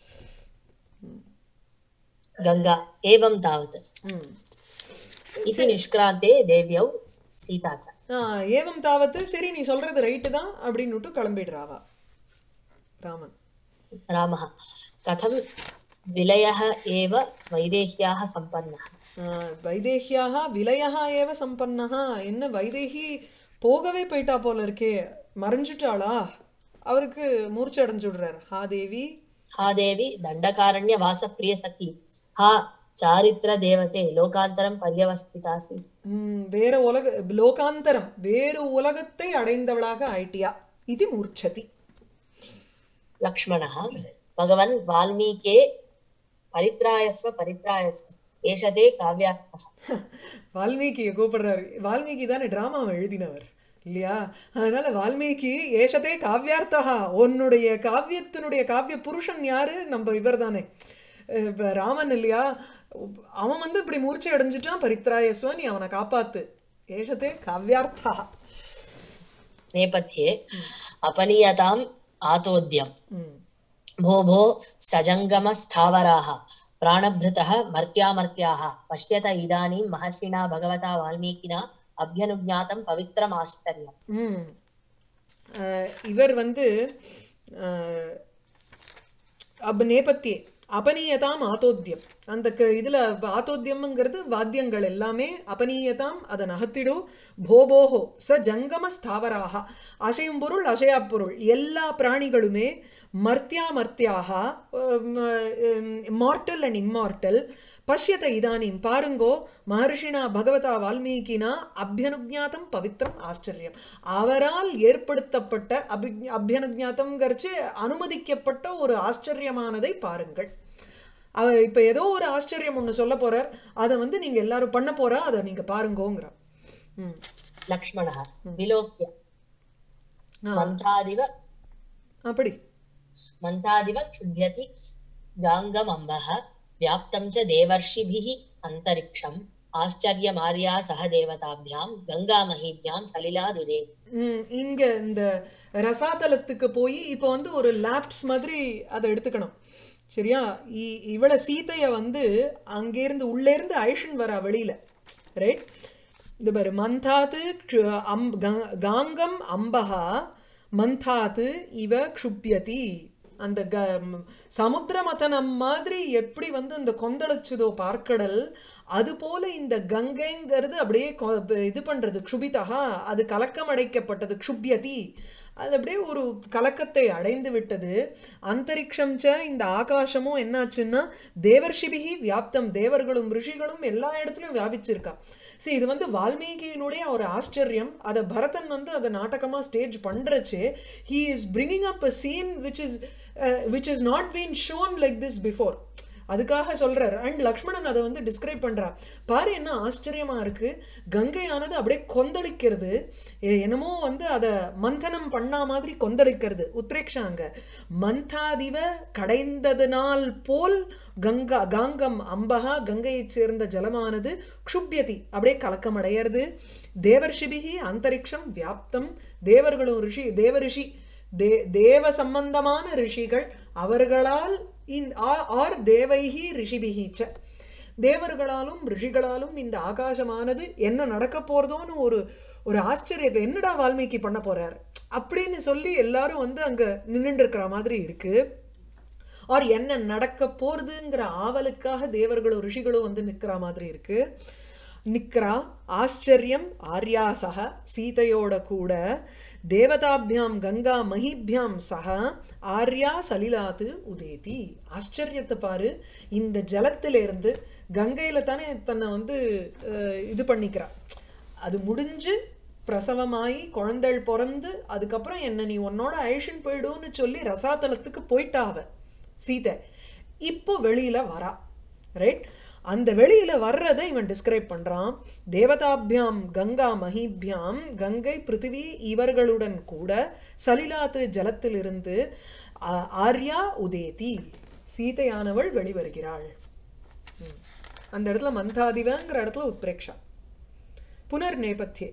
गङ्गा एवं तावत् ம் इति निष्क्रान्ते देव्यौ सीता च ஆ, ஏவம் தாவத்து சரி நீ சொல்றது ரைட்டு தான் அப்படின்னுட்டு கிளம்பிடுறாவா ராமன் रामः कथं विलयः एव वैदेह्याः सम्पन्नः ஆஹ் வைதேகியாக விலயகா ஏவ சம்பன்னஹா என்ன வைதேகி போகவே போயிட்டா போல இருக்கே மறைஞ்சிட்டாளா அவருக்கு மூர்ச்சை அடைஞ்சு விடுறாரு ஹா தேவி हा देवी दण्डकारण्यवासप्रियसखी हा चारित्रदेवते लोकान्तरं पर्यवस्थितासि ம், வேற உலக லோகாந்தரம் வேறு உலகத்தை அடைந்தவளாக ஆயிட்டியா இது மூர்ச்சதி लक्ष्मणः भगवन् वाल्मीके परित्रायस्व परित्रायस्व एष ते काव्यार्थः வால்மீகியை கூப்பிடுறாரு வால்மீகி தானே டிராமாவை எழுதினவர் இல்லையா அதனால வால்மீகி ஏஷதே காவ்யார்த்தகா உன்னுடைய காவியத்தினுடைய காவிய புருஷன் யாரு நம்ம இவர் தானே இப்ப ராமன் இல்லையா அவன் வந்து இப்படி மூர்ச்சை அடைஞ்சிட்டான் பரித்ராயஸ்வ நீ அவனை காப்பாத்து ஏஷதே காவ்யார்த்தா नेपथ्ये अपनीयताम् आतोद्यम् ம் भो भो सजङ्गमस्थावराः प्राणभृतः मर्त्यामर्त्याः पश्यत इदानीं महर्षिणा भगवता वाल्मीकिना अभ्यनुज्ञातं पवित्रम् आश्चर्यम् ம் அஹ் இவர் வந்து அஹ், அப் நேபத்தியே அபநீயதாம் ஆத்தோத்தியம் அந்த க இதுல ஆத்தோத்தியம்ங்கிறது வாத்தியங்கள் எல்லாமே அபநீயதாம் அதை நகர்த்திடும் போபோஹோ ச ஜங்கம ஸ்தாவராக அசையும் பொருள் அசையா பொருள் எல்லா பிராணிகளுமே மர்த்தியா மர்த்தியாக மார்டல் அண்ட் இம்மார்டல் பஷ்யத இதானீம் பாருங்கோ மகர்ஷினா பகவதா வால்மீகினா அபியனுஜாத்தம் பவித்ரம் ஆச்சரியம் அவரால் ஏற்படுத்தப்பட்ட அபி அபியனுஜாத்தம்ங்கிறச்சு அனுமதிக்கப்பட்ட ஒரு ஆச்சரியமானதை பாருங்கள் அவ இப்ப ஏதோ ஒரு ஆச்சரியம் ஒண்ணு சொல்ல போறார் அதை வந்து நீங்க எல்லாரும் பண்ண போறா அதை நீங்க பாருங்கோங்கிற ம் लक्ष्मणः विलोक्य ஆ, मन्थादिव அப்படி मन्थादिव क्षुभ्यति गाङ्गमम्बः व्याप्तं च देवर्षिभिः अन्तरिक्षम् आश्चर्यमार्या सह देवताभ्यां गङ्गामहीभ्यां सलिलादुदेति ம், இங்க இந்த ரசாதலத்துக்கு போய் இப்போ வந்து ஒரு லேப்ஸ் மாதிரி அதை எடுத்துக்கணும் சரியா இ- இவள சீதைய வந்து அங்கேருந்து உள்ளேருந்து அழிஷன் வரா வெளியில ரைட் இந்த பாரு மந்தாத்து க்ஷு- அம் கா- காங்கம் அம்பகா மந்தாத்து இவ க்ஷுப்யதி அந்த க ம், சமுத்திர மதனம் மாதிரி எப்படி வந்து இந்த கொந்தளிச்சுதோ பார்க்கடல் அது போல இந்த கங்கைங்கிறது அப்படியே கொ- இது பண்றது க்ஷுபிதா அது கலக்கம் அடைக்கப்பட்டது க்ஷுப்யதி அது அப்படியே ஒரு கலக்கத்தை அடைந்து விட்டது அந்தரிக்ஷம் ச இந்த ஆகாசமும் என்னாச்சுன்னா தேவர்ஷிபிகி வியாப்தம் தேவர்களும் ரிஷிகளும் எல்லா இடத்துலயும் வியாபிச்சிருக்கா சரி இது வந்து வால்மீகியினுடைய ஒரு ஆச்சரியம் அதை பரதன் வந்து அதை நாடகமா ஸ்டேஜ் பண்றச்சு he is bringing up a scene which is which is not been shown like this before அதுக்காக சொல்றார் அண்ட் லக்ஷ்மணன் அதை வந்து டிஸ்கிரைப் பண்றா பாரு என்ன ஆச்சரியமா இருக்கு கங்கையானது அப்படியே கொந்தளிக்கிறது எ- என்னமோ வந்து அதை மந்தனம் பண்ணா மாதிரி கொந்தளிக்கிறது உத்ரேக்ஷா அங்க மந்தாதிவ கடைந்ததனால் போல் கங்கா காங்கம் அம்பகா கங்கையைச் சேர்ந்த ஜலமானது க்ஷுப்யதி அப்படியே கலக்கம் அடையிறது தேவர்ஷிபிகி அந்தரிக்ஷம் வியாப்தம் தேவர்களும் ரிஷி தேவரிஷி தே தேவ சம்பந்தமான ரிஷிகள் அவர்களால் இந் ஆ- ஆர் தேவைஹி ரிஷிபிஹி ச தேவர்களாலும் ரிஷிகளாலும் இந்த ஆகாசமானது என்ன நடக்க போறதோன்னு ஒரு ஒரு ஆச்சரியத்தை என்னடா வால்மீகி பண்ண போறார் அப்படின்னு சொல்லி எல்லாரும் வந்து அங்க நின்னுட்டு இருக்கிற மாதிரி இருக்கு ஆர் என்ன நடக்க போறதுங்கிற ஆவலுக்காக தேவர்களும் ரிஷிகளும் வந்து நிக்கிற மாதிரி இருக்கு நிக்கிறா ஆச்சரியம் ஆர்யாசக சீதையோட கூட தேவதாபியாம் கங்கா மகிபியாம் சக ஆர்யா சலிலாத்து உதேதி ஆச்சரியத்தை பாரு இந்த ஜலத்திலிருந்து கங்கையில தானே தன்னை வந்து அஹ், இது பண்ணிக்கிறா அது முடிஞ்சு பிரசவமாயி குழந்தைகள் பிறந்து அதுக்கப்புறம் என்ன நீ உன்னோட அழிஷன் போயிடுன்னு சொல்லி ரசாதலத்துக்கு போயிட்டா அவ சீதை இப்போ வெளியில வரா ரைட் அந்த வெளியில வர்றதை இவன் டிஸ்கிரைப் பண்றான் தேவதாபியாம் கங்கா மகிபியாம் கங்கை பிருத்திவி இவர்களுடன் கூட சலிலாத்து ஜலத்திலிருந்து ஆ- ஆர்யா உதேதி சீதையானவள் வெளிவருகிறாள் ம். அந்த இடத்துல மந்தாதிவங்கிற இடத்துல உத்பிரேக்ஷா புனர் நேபத்தியே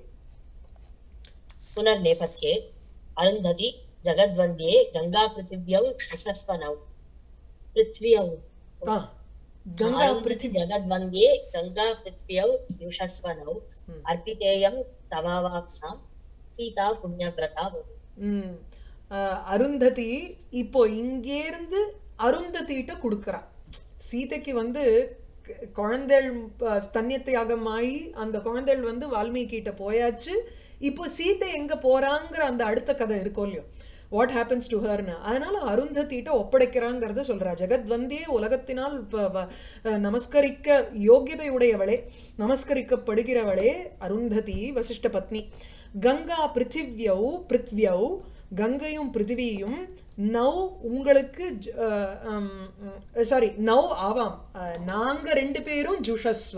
पुनर्नेपथ्ये अरुन्धति जगद्वन्द्ये गङ्गापृथिव्यौ यशस्वनौ पृथ्व्यौ ஆ கங்கா अरुन्धति जगद्वन्द्ये गङ्गापृथ्व्यौ युषस्वनौ अर्पितेयं तवावाभ्यां सीता पुण्यव्रता भवतु ம் அஹ், அருந்ததி இப்போ இங்கேருந்து அருந்ததிட்ட கொடுக்கறா சீதைக்கு வந்து க- குழந்தைகள் ப- ஸ்தன்யத்தியாகம் ஆகி அந்த குழந்தைகள் வந்து வால்மீகிட்ட போயாச்சு இப்போ சீதை எங்க போறாங்கிற அந்த அடுத்த கதை இருக்கும் இல்லையோ வாட் ஹேப்பன்ஸ் டு ஹர்னு அதனால அருந்ததிட்ட ஒப்படைக்கிறாங்கிறத சொல்றா ஜெகத்வந்தியே உலகத்தினால் ப- ப- அஹ் நமஸ்கரிக்க யோகியதையுடையவளே நமஸ்கரிக்கப்படுகிறவளே அருந்ததி வசிஷ்ட பத்னி கங்கா பிருத்திவ்யௌ பிருத்வியௌ கங்கையும் பிருத்திவியும் நவ் உங்களுக்கு சாரி நவ் ஆவாம் அஹ், நாங்க ரெண்டு பேரும் ஜுஷஸ்வ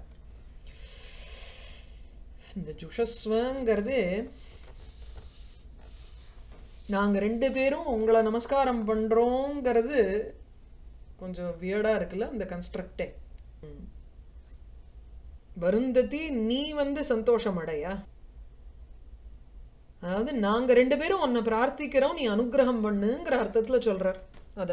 இந்த ஜுஷஸ்வங்கிறது நாங்க ரெண்டு பேரும் உங்களை நமஸ்காரம் பண்றோங்கிறது கொஞ்சம் வியர்டா இருக்குல்ல அந்த கன்ஸ்ட்ரக்டே வருந்ததி நீ வந்து சந்தோஷம் அடையா அதாவது நாங்க ரெண்டு பேரும் உன்னை பிரார்த்திக்கிறோம் நீ அனுக்கிரகம் பண்ணுங்கிற அர்த்தத்துல சொல்றார் அத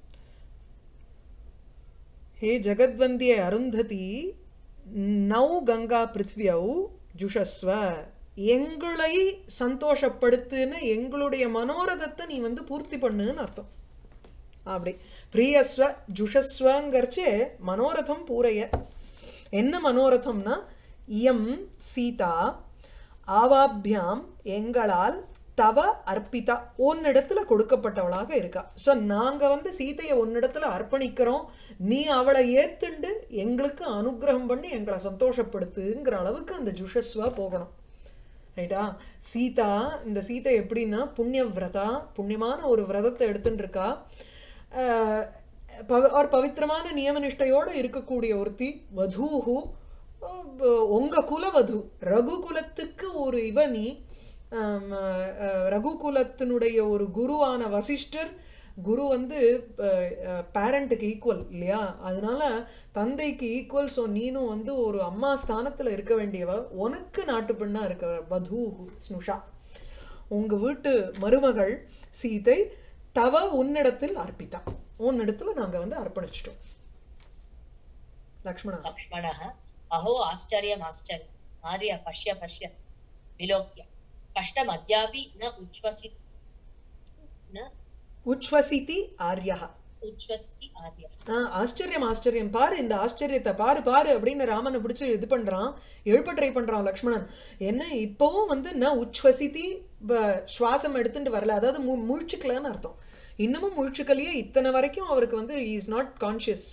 ஹே ஜெகத்வந்திய அருந்ததி நௌ கங்கா பிருத்வியௌ ஜுஷஸ்வ எங்களை சந்தோஷப்படுத்துன்னு எங்களுடைய மனோரதத்தை நீ வந்து பூர்த்தி பண்ணுன்னு அர்த்தம் அப்படி பிரியஸ்வ ஜுஷஸ்வங்கிறச்சே மனோரதம் பூரைய என்ன மனோரதம்னா இயம் சீதா ஆவாபியாம் எங்களால் தவ அர்ப்பிதா உன்னிடத்துல கொடுக்கப்பட்டவளாக இருக்கா சோ நாங்க வந்து சீதையை உன்னிடத்துல அர்ப்பணிக்கிறோம் நீ அவளை ஏத்துண்டு எங்களுக்கு அனுக்கிரகம் பண்ணி எங்களை சந்தோஷப்படுத்துங்கிற அளவுக்கு அந்த ஜுஷஸ்வா போகணும் ரைட்டா சீதா இந்த சீதை எப்படின்னா புண்ணிய விரதா புண்ணியமான ஒரு விரதத்தை எடுத்துட்டு இருக்கா ஆஹ் பவ- ஒரு பவித்திரமான நியமனிஷ்டையோட இருக்கக்கூடிய ஒருத்தி வதூஹு அஹ் உங்க குலவது ரகு குலத்துக்கு ஒரு இவ நீ ஆம், அஹ் ரகு குலத்தினுடைய ஒரு குருவான வசிஷ்டர் குரு வந்து பேரண்ட்டுக்கு ஈக்குவல் இல்லையா அதனால தந்தைக்கு ஈக்குவல் ஸோ நீனும் வந்து ஒரு அம்மா ஸ்தானத்துல இருக்க வேண்டியவ உனக்கு நாட்டு பெண்ணா இருக்க வதூஹு ஸ்னுஷா உங்க வீட்டு மருமகள் சீதை தவ உன்னிடத்தில் அர்ப்பித்தா உன்னிடத்துல நாங்க வந்து அர்ப்பணிச்சிட்டோம் லக்ஷ்மணா लक्ष्मणः अहो आश्चर्यमाश्चर्यम् आर्य पश्य पश्य विलोक्य कष्टमद्यापि न उच्छ्वसि न உச்வசிதி ஆர்யா उच्छ्वसति आर्यः ஆஹ் ஆச்சரியம் ஆச்சரியம் பாரு இந்த ஆச்சரியத்தை பாரு பாரு அப்படின்னு ராமனை பிடிச்சு இது பண்றான் எழுப்ப ட்ரை பண்றான் லக்ஷ்மணன் என்ன இப்பவும் வந்து நான் உச்வசிதி ப- சுவாசம் எடுத்துட்டு வரல அதாவது மு- முழிச்சுக்கலன்னு அர்த்தம் இன்னமும் முழிச்சுக்கலையே இத்தனை வரைக்கும் அவருக்கு வந்து இஸ் நாட் கான்சியஸ்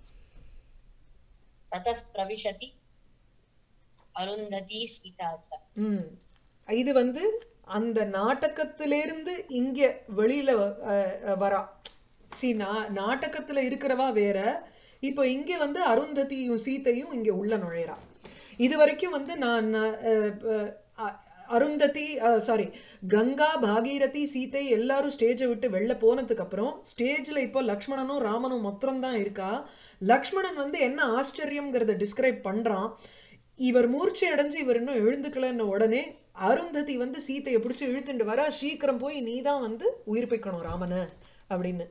ततः प्रविशति अरुन्धती सीता च ம் இது வந்து அந்த நாடகத்திலிருந்து இங்க வெளியில அஹ், அஹ், வரா சி நா நாடகத்துல இருக்கிறவா வேற இப்போ இங்க வந்து அருந்ததியும் சீதையும் இங்க உள்ள நுழையறா இது வரைக்கும் வந்து நான் அஹ், அஹ், அ- அருந்ததி சாரி கங்கா பாகீரதி சீதை எல்லாரும் ஸ்டேஜை விட்டு வெளில போனதுக்கு அப்புறம் ஸ்டேஜ்ல இப்போ லக்ஷ்மணனும் ராமனும் மொத்தம் தான் இருக்கா லக்ஷ்மணன் வந்து என்ன ஆச்சரியம்ங்கிறத டிஸ்கிரைப் பண்றான் இவர் மூர்ச்சை அடைஞ்சு இவர் இன்னும் எழுந்துக்கலன்னு உடனே அருந்ததி வந்து சீத்தையை பிடிச்சு இழுத்துட்டு வரா சீக்கிரம் போய் நீதான் வந்து உயிர்ப்பிக்கணும் ராமனை அப்படின்னு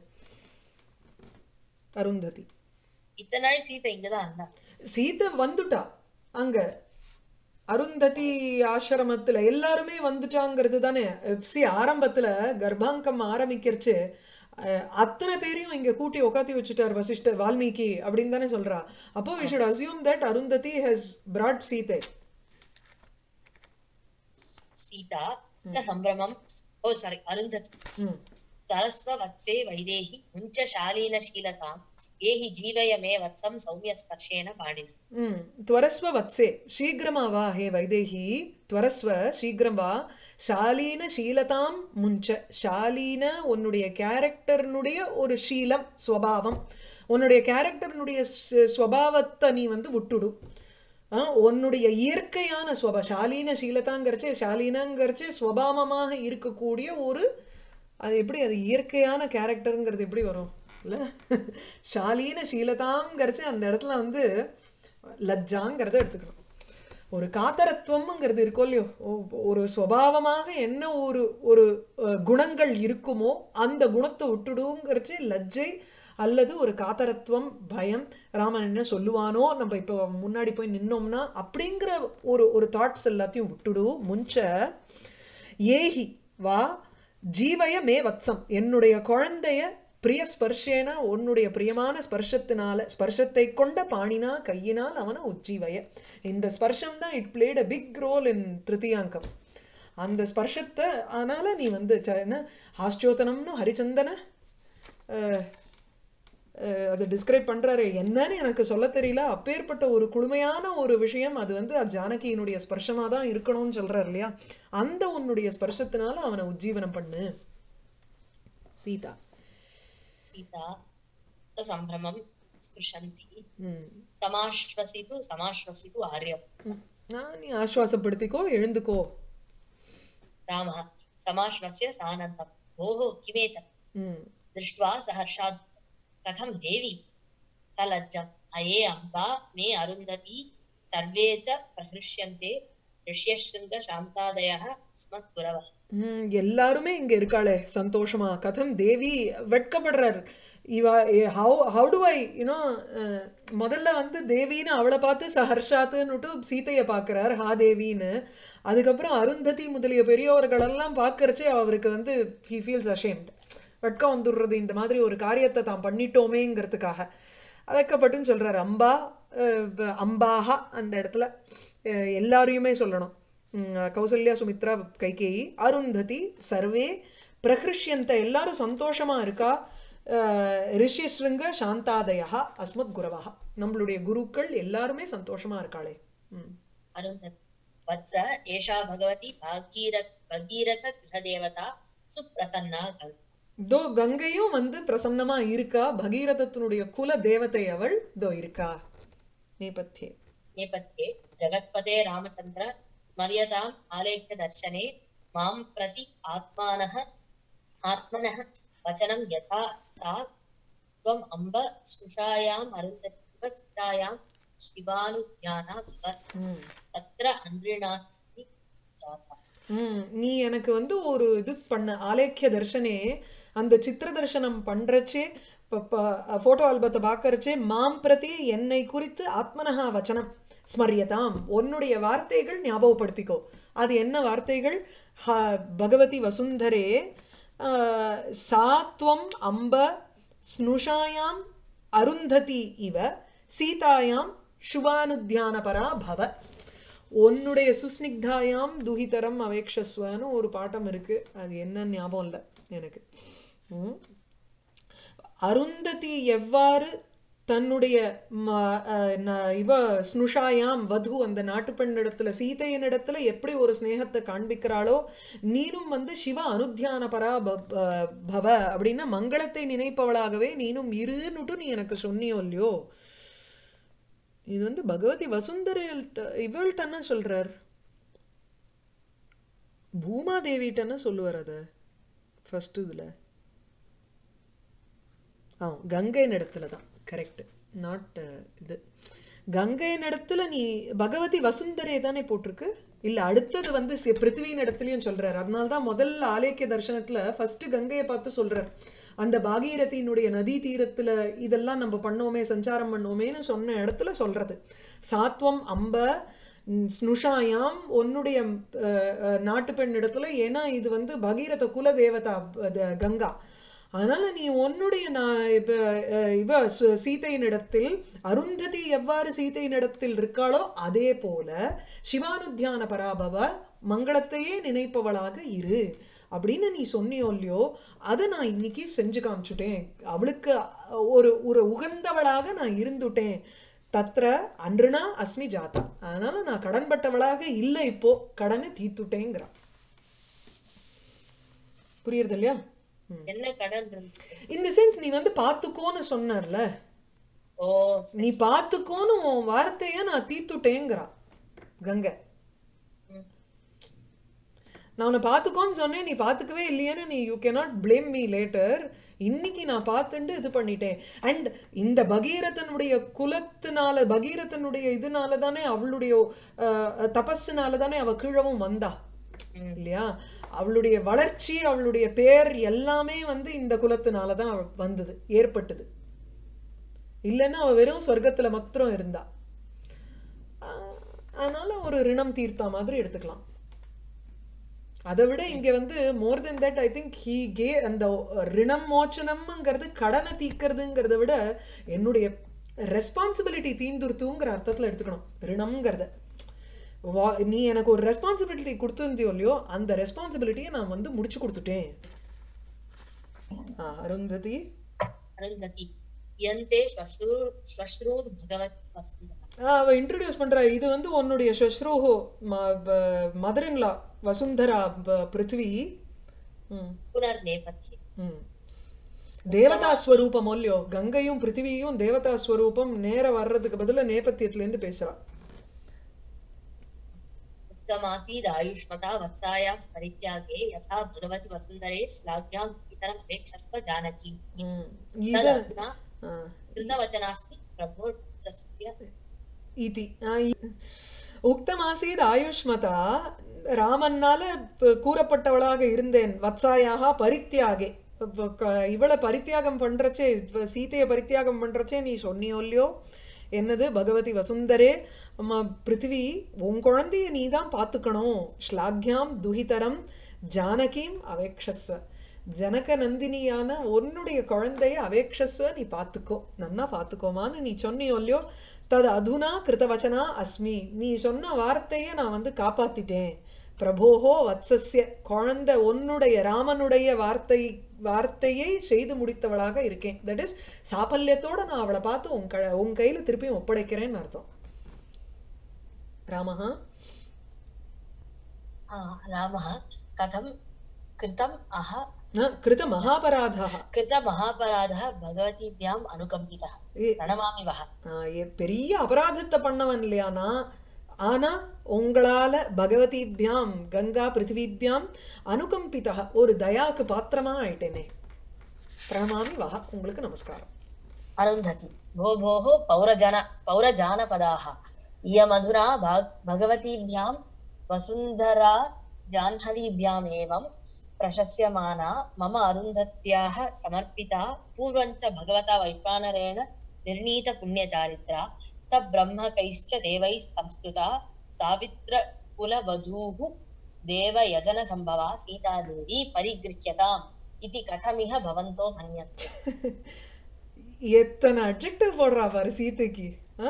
அருந்ததி இத்தனை நாள் சீதை இங்கதான் இருந்தா சீதை வந்துட்டா அங்க அருந்ததி ஆசிரமத்துல எல்லாருமே வந்துட்டாங்கிறது தானே சி ஆரம்பத்துல கர்ப்பாங்கம் ஆரம்பிக்கிறச்சு அஹ், அத்தனை பேரையும் இங்க கூட்டி உட்காத்தி வச்சுட்டார் வசிஷ்டர் வால்மீகி அப்படின்னு தானே சொல்றா அப்போ we should assume that Arundhati has brought Sita Sita ச சம்பிரமம் ஓ சாரி அருந்ததி ம் तरस्व वत्से वैदेहि मुञ्च शालीनशीलताम् एहि जीवय मे वत्सं सौम्यस्पर्शेन पाणिनि ம் துவரஸ்வ வத்சே சீக்கிரமா வா ஹே வைதேகி துவரஸ்வ சீக்கிரம் வா ஷாலீன சீலதாம் முஞ்ச ஷாலீன உன்னுடைய கேரக்டர்னுடைய ஒரு சீலம் ஸ்வபாவம் உன்னுடைய கேரக்டர்னுடைய ஸ்- ஸ்வபாவத்தை நீ வந்து விட்டுடு ஆ, உன்னுடைய இயற்கையான ஸ்வபா ஷாலீன சீலதாங்கிறச்சு ஷாலீனங்கிறச்சு ஸ்வபாவமாக இருக்கக்கூடிய ஒரு அது எப்படி அது இயற்கையான கேரக்டருங்கிறது எப்படி வரும் இல்ல ஷாலீன சீலதாங்கிறச்சு அந்த இடத்துல வந்து லஜ்ஜாங்கிறத எடுத்துக்கணும் ஒரு காத்தரத்துவம்ங்கிறது இருக்கோ இல்லையோ ஒ- ஒரு சுவாவமாக என்ன ஒரு ஒரு அஹ், குணங்கள் இருக்குமோ அந்த குணத்தை விட்டுடுங்கிறச்சு லஜ்ஜை அல்லது ஒரு காத்தரத்துவம் பயம் ராமன் என்ன சொல்லுவானோ நம்ம இப்போ முன்னாடி போய் நின்னோம்னா அப்படிங்கிற ஒரு ஒரு தாட்ஸ் எல்லாத்தையும் விட்டுடு முஞ்ச ஏஹி வா ஜீவய மே வத்சம் என்னுடைய குழந்தைய பிரிய ஸ்பர்ஷேன உன்னுடைய பிரியமான ஸ்பர்ஷத்தினால ஸ்பர்ஷத்தை கொண்ட பாணினா கையினால் அவனை உஜ்ஜீவய இந்த ஸ்பர்ஷம் தான் it played a big role in திருத்தியாங்கம் அந்த ஸ்பர்ஷத்தை அதனால நீ வந்து ச- என்ன ஆஸ்யோதனம்னு ஹரிச்சந்தன அஹ், அஹ், அதை டிஸ்கிரைப் பண்றாரு என்னன்னு எனக்கு சொல்ல தெரியல அப்பேற்பட்ட ஒரு குளுமையான ஒரு விஷயம் அது வந்து அது ஜானகியினுடைய ஸ்பர்ஷமா தான் இருக்கணும்னு சொல்றாரு இல்லையா அந்த உன்னுடைய ஸ்பர்ஷத்தினால அவனை உஜ்ஜீவனம் பண்ணு சீதா सीता स सम्भ्रमं स्पृशन्ति ம் तमाश्वसितु समाश्वसितु आर्यम् ம். நான் நீ ஆஸ்வாசப்படுத்திக்கோ எழுந்துக்கோ रामः समाश्वस्य सानन्दम् भोः किमेतत् ம் दृष्ट्वा सहर्षात् कथं देवी स लज्जम् अये अम्बा मे अरुन्धती सर्वे च प्रहृष्यन्ते ऋष्यशृङ्गशान्तादयः अस्मद्गुरवः ம், எல்லாருமே இங்க இருக்காளே சந்தோஷமா கதம் தேவி வெட்கப்படுறாரு இவ how how do I you know முதல்ல வந்து தேவின்னு அவளை பார்த்து சஹர்ஷாத்துன்னுட்டு சீதையை பார்க்கறார் ஹா தேவின்னு அதுக்கப்புறம் அருந்ததி முதலிய பெரியவர்களெல்லாம் பார்க்கறச்சே அவருக்கு வந்து ஹி ஃபீல்ஸ் அஷேம்ட் வெட்கம் வந்துடுறது இந்த மாதிரி ஒரு காரியத்தை தான் பண்ணிட்டோமேங்கிறதுக்காக வெட்கப்பட்டுன்னு சொல்றாரு அம்பா அஹ், ப- அம்பாஹா அந்த இடத்துல அஹ், எல்லாரையுமே சொல்லணும் ம், கௌசல்யா சுமித்ரா கைகேயி அருந்ததி சர்வே பிரகிருஷ்யந்த எல்லாரும் சந்தோஷமா இருக்கா அஹ், ரிஷிஸ்ருங்க சாந்தாதயா அஸ்மத் குரவா நம்மளுடைய குருக்கள் எல்லாருமே சந்தோஷமா இருக்காளே ம் अरुन्धती वत्स एषा भगवती भागीरथ भगीरथ गृहदेवता सुप्रसन्ना गङ्गा தோ கங்கையும் வந்து பிரசன்னமா இருக்கா பகீரதத்தினுடைய குல தேவதை அவள் தோ இருக்கா நேபத்தியே नेपथ्ये जगत्पते रामचन्द्र स्मर्यताम् आलेख्य दर्शने मां प्रति आत्मानः आत्मनः वचनं यथा सा त्वम् अम्ब स्नुषायाम् अरुन्धतीव सीतायां शिवानुध्याना भव ம் तत्र अन्द्रिणास्मि जाता ம் நீ எனக்கு வந்து ஒரு இது பண்ண ஆலேக்கிய தர்ஷனே அந்த சித்திர தர்சனம் பண்றச்சே போட்டோ ஆல்பத்தை பார்க்கறச்சே மாம் பிரதி என்னை குறித்து ஆத்மனஹா வச்சனம் ஸ்மரியதாம் உன்னுடைய வார்த்தைகள் ஞாபகப்படுத்திக்கோ அது என்ன வார்த்தைகள் ஹ- பகவதி வசுந்தரே ஆஹ், சாத்வம் அம்ப ஸ்னுஷாயாம் அருந்ததி இவ சீதாயாம் சுபானுத்தியானபரா பவ உன்னுடைய சுஸ்னிக்தாயாம் துஹிதரம் அவேக்ஷஸ்வன்னு ஒரு பாட்டம் இருக்கு அது என்ன ஞாபகம் இல்லை எனக்கு ம். அருந்ததி எவ்வாறு தன்னுடைய ம- அஹ் ந- இவ ஸ்னுஷாயாம் வது அந்த நாட்டு பெண்ணிடத்துல சீதையனிடத்துல எப்படி ஒரு ஸ்நேகத்தை காண்பிக்கிறாளோ நீனும் வந்து சிவ அனுத்தியான பரா ப- ப- பவ அப்படின்னா மங்களத்தை நினைப்பவளாகவே நீனும் இருன்னுட்டு நீ எனக்கு சொன்னியோ இல்லையோ இது வந்து பகவதி வசுந்தரையில்ட்ட இவள்கிட்டன்னா சொல்றார் பூமாதேவிட்டன்னா சொல்லுவார் அத ஃபர்ஸ்ட் இதுல ஆ கங்கையின் இடத்துல தான் கரெக்ட் நாட் இது கங்கையின் இடத்துல நீ பகவதி வசுந்தரே தானே போட்டிருக்கு இல்ல அடுத்தது வந்து சி- பிருத்திவியின் இடத்துலயும் சொல்றாரு அதனால தான் முதல் ஆலேக்கிய தர்சனத்துல ஃபர்ஸ்ட் கங்கையை பார்த்து சொல்றார் அந்த பாகீரதியினுடைய நதி தீரத்துல இதெல்லாம் நம்ம பண்ணோமே சஞ்சாரம் பண்ணோமேன்னு சொன்ன இடத்துல சொல்றது சாத்வம் அம்ப ம், ஸ்னுஷாயாம் உன்னுடைய அஹ், அஹ், நாட்டு பெண் இடத்துல ஏன்னா இது வந்து பகீரத குல தேவதா அது கங்கா அதனால நீ உன்னுடைய நான் இப்ப அஹ், இவ சு- சீதையினிடத்தில் அருந்ததி எவ்வாறு சீதையினிடத்தில் இருக்காளோ அதே போல சிவானுத்தியான பராபவ மங்களத்தையே நினைப்பவளாக இரு அப்படின்னு நீ சொன்னியோ இல்லையோ அதை நான் இன்னைக்கு செஞ்சு காமிச்சுட்டேன் அவளுக்கு அஹ், ஒரு ஒரு உகந்தவளாக நான் இருந்துட்டேன் தத்ர அன்றுனா அஸ்மி ஜாதா அதனால நான் கடன்பட்டவளாக இல்லை இப்போ கடனை தீத்துட்டேங்கிறான் புரியுறது இல்லையா என்ன கடன் இருந்தது இந்த சென்ஸ் நீ வந்து பார்த்துக்கோன்னு சொன்னார்ல ஓ நீ பார்த்துக்கோன்னு உன் வார்த்தைய நான் தீத்துட்டேங்கிறா கங்கை ம். நான் உன்னை பார்த்துக்கோன்னு சொன்னேன் நீ பார்த்துக்கவே இல்லையேன்னு நீ you cannot blame me later இன்னைக்கு நான் பார்த்துண்டு இது பண்ணிட்டேன் அண்ட் இந்த பகீரதனுடைய குலத்தினால பகீரதனுடைய இதனால தானே அவளுடைய அஹ், தபஸுனால தானே அவ கீழவும் வந்தா ம். இல்லையா அவளுடைய வளர்ச்சி அவளுடைய பேர் எல்லாமே வந்து இந்த குலத்தினால தான் அவ- வந்தது ஏற்பட்டது இல்லைன்னா அவ வெறும் சொர்க்கத்துல மாத்திரம் இருந்தா ஆஹ் அதனால ஒரு ரிணம் தீர்த்தா மாதிரி எடுத்துக்கலாம் அதை விட இங்க வந்து more then that I think he கே அந்த ரிணம் மோச்சனம்ங்கிறது கடனை தீக்கிறதுங்கிறத விட என்னுடைய ரெஸ்பான்சிபிலிட்டி தீந்துருத்துங்கிற அர்த்தத்துல எடுத்துக்கணும் ரிணம்ங்கிறத வா- நீ எனக்கு ஒரு ரெஸ்பான்சிபிலிட்டி கொடுத்துருந்தியோ இல்லையோ அந்த ரெஸ்பான்சிபிலிட்டியை நான் வந்து முடிச்சு கொடுத்துட்டேன் ஆ, அருந்ததி अरुन्धति यन्ते श्वश्रू श्वश्रूर् भगवति वसुन्धरा ஆ, அவ இன்ட்ரடியூஸ் பண்றா இது வந்து உன்னுடைய ஸ்வஸ்ரோஹோ மதர் இன் லா வசுந்தரா ப- பிருத்வி ம் पुनर्नेपथ्ये ம். தேவதா ஸ்வரூபம் இல்லையோ கங்கையும் பிருத்திவியும் தேவதா ஸ்வரூபம் நேர வர்றதுக்கு பதிலா நேபத்தியத்துல இருந்து பேசுறா उत्तमासीद् आयुष्मता वत्सायाः परित्यागे यथा भगवति वसुन्धरे श्लाघ्याम् इतरम् अपेक्षस्व जानकी ம். இத तदधुना ஆ, कृतवचनास्मि प्रभोर्सस्य இதி ஆ, இ- உக்தமாசீத் ஆயுஷ்மதா ராமன்னால ப- கூறப்பட்டவளாக இருந்தேன் வத்சாயாக பரித்தியாகே இப்ப க- இவளை பரித்தியாகம் பண்றச்சே இப்ப சீதையை பரித்தியாகம் பண்றச்சே நீ சொன்னியோ இல்லையோ என்னது பகவதி வசுந்தரே அம்மா பிருத்திவி உன் குழந்தைய நீ தான் பார்த்துக்கணும் ஸ்லாக்யாம் துஹிதரம் ஜானகிம் அவேக்ஷஸ்வ ஜனக நந்தினியான உன்னுடைய குழந்தைய அவேக்ஷஸ்வ நீ பார்த்துக்கோ நன்னா பார்த்துக்கோமான்னு நீ சொன்னியோ இல்லையோ தது அதுனா கிருதவச்சனா அஸ்மி நீ சொன்ன வார்த்தையை நான் வந்து காப்பாத்திட்டேன் பிரபோஹோ வத்சஸ்ய குழந்தை உன்னுடைய ராமனுடைய வார்த்தை வார்த்தையை செய்து முடித்தவளாக இருக்கேன் தட் இஸ் சாபல்யத்தோட நான் அவளை பார்த்து உன் க உன் கையில திருப்பியும் ஒப்படைக்கிறேன்னு அர்த்தம் ராமஹா आ, रामः कथं कृतम् अह न कृत மகாபராதா कृतमहापराधः भगवतीभ्याम् अनुकम्पितः ஏ- प्रणमामि वः ஆஹ் எ- பெரிய அபராதத்தை பண்ணவன் இல்லையானா ஆனா உங்களால பகவதிபியாம் கங்கா பிருத்திவிபியாம் அனுகம்பிதா ஒரு தயாக்கு பாத்திரமா ஆயிட்டேனே பிரணமாமி வஹ உங்களுக்கு நமஸ்காரம் अरुन्धति भो भोः पौरजन पौरजानपदाः इयमधुना भाग- भगवतीभ्यां वसुन्धरा जाह्नवीभ्यामेवं प्रशस्यमाना मम अरुन्धत्याः समर्पिता पूर्वञ्च भगवता वैश्वानरेण निर्णीतपुण्यचारित्रा स ब्रह्मकैश्च देवैः संस्कृता सावित्रकुलवधूः देवयजनसम्भवा सीतादेवी परिगृह्यताम् इति कथमिह भवन्तो मन्यन्ते எத்தனை அட்ஜெக்டிவ் போடுறா பாரு சீதைக்கு ஆ?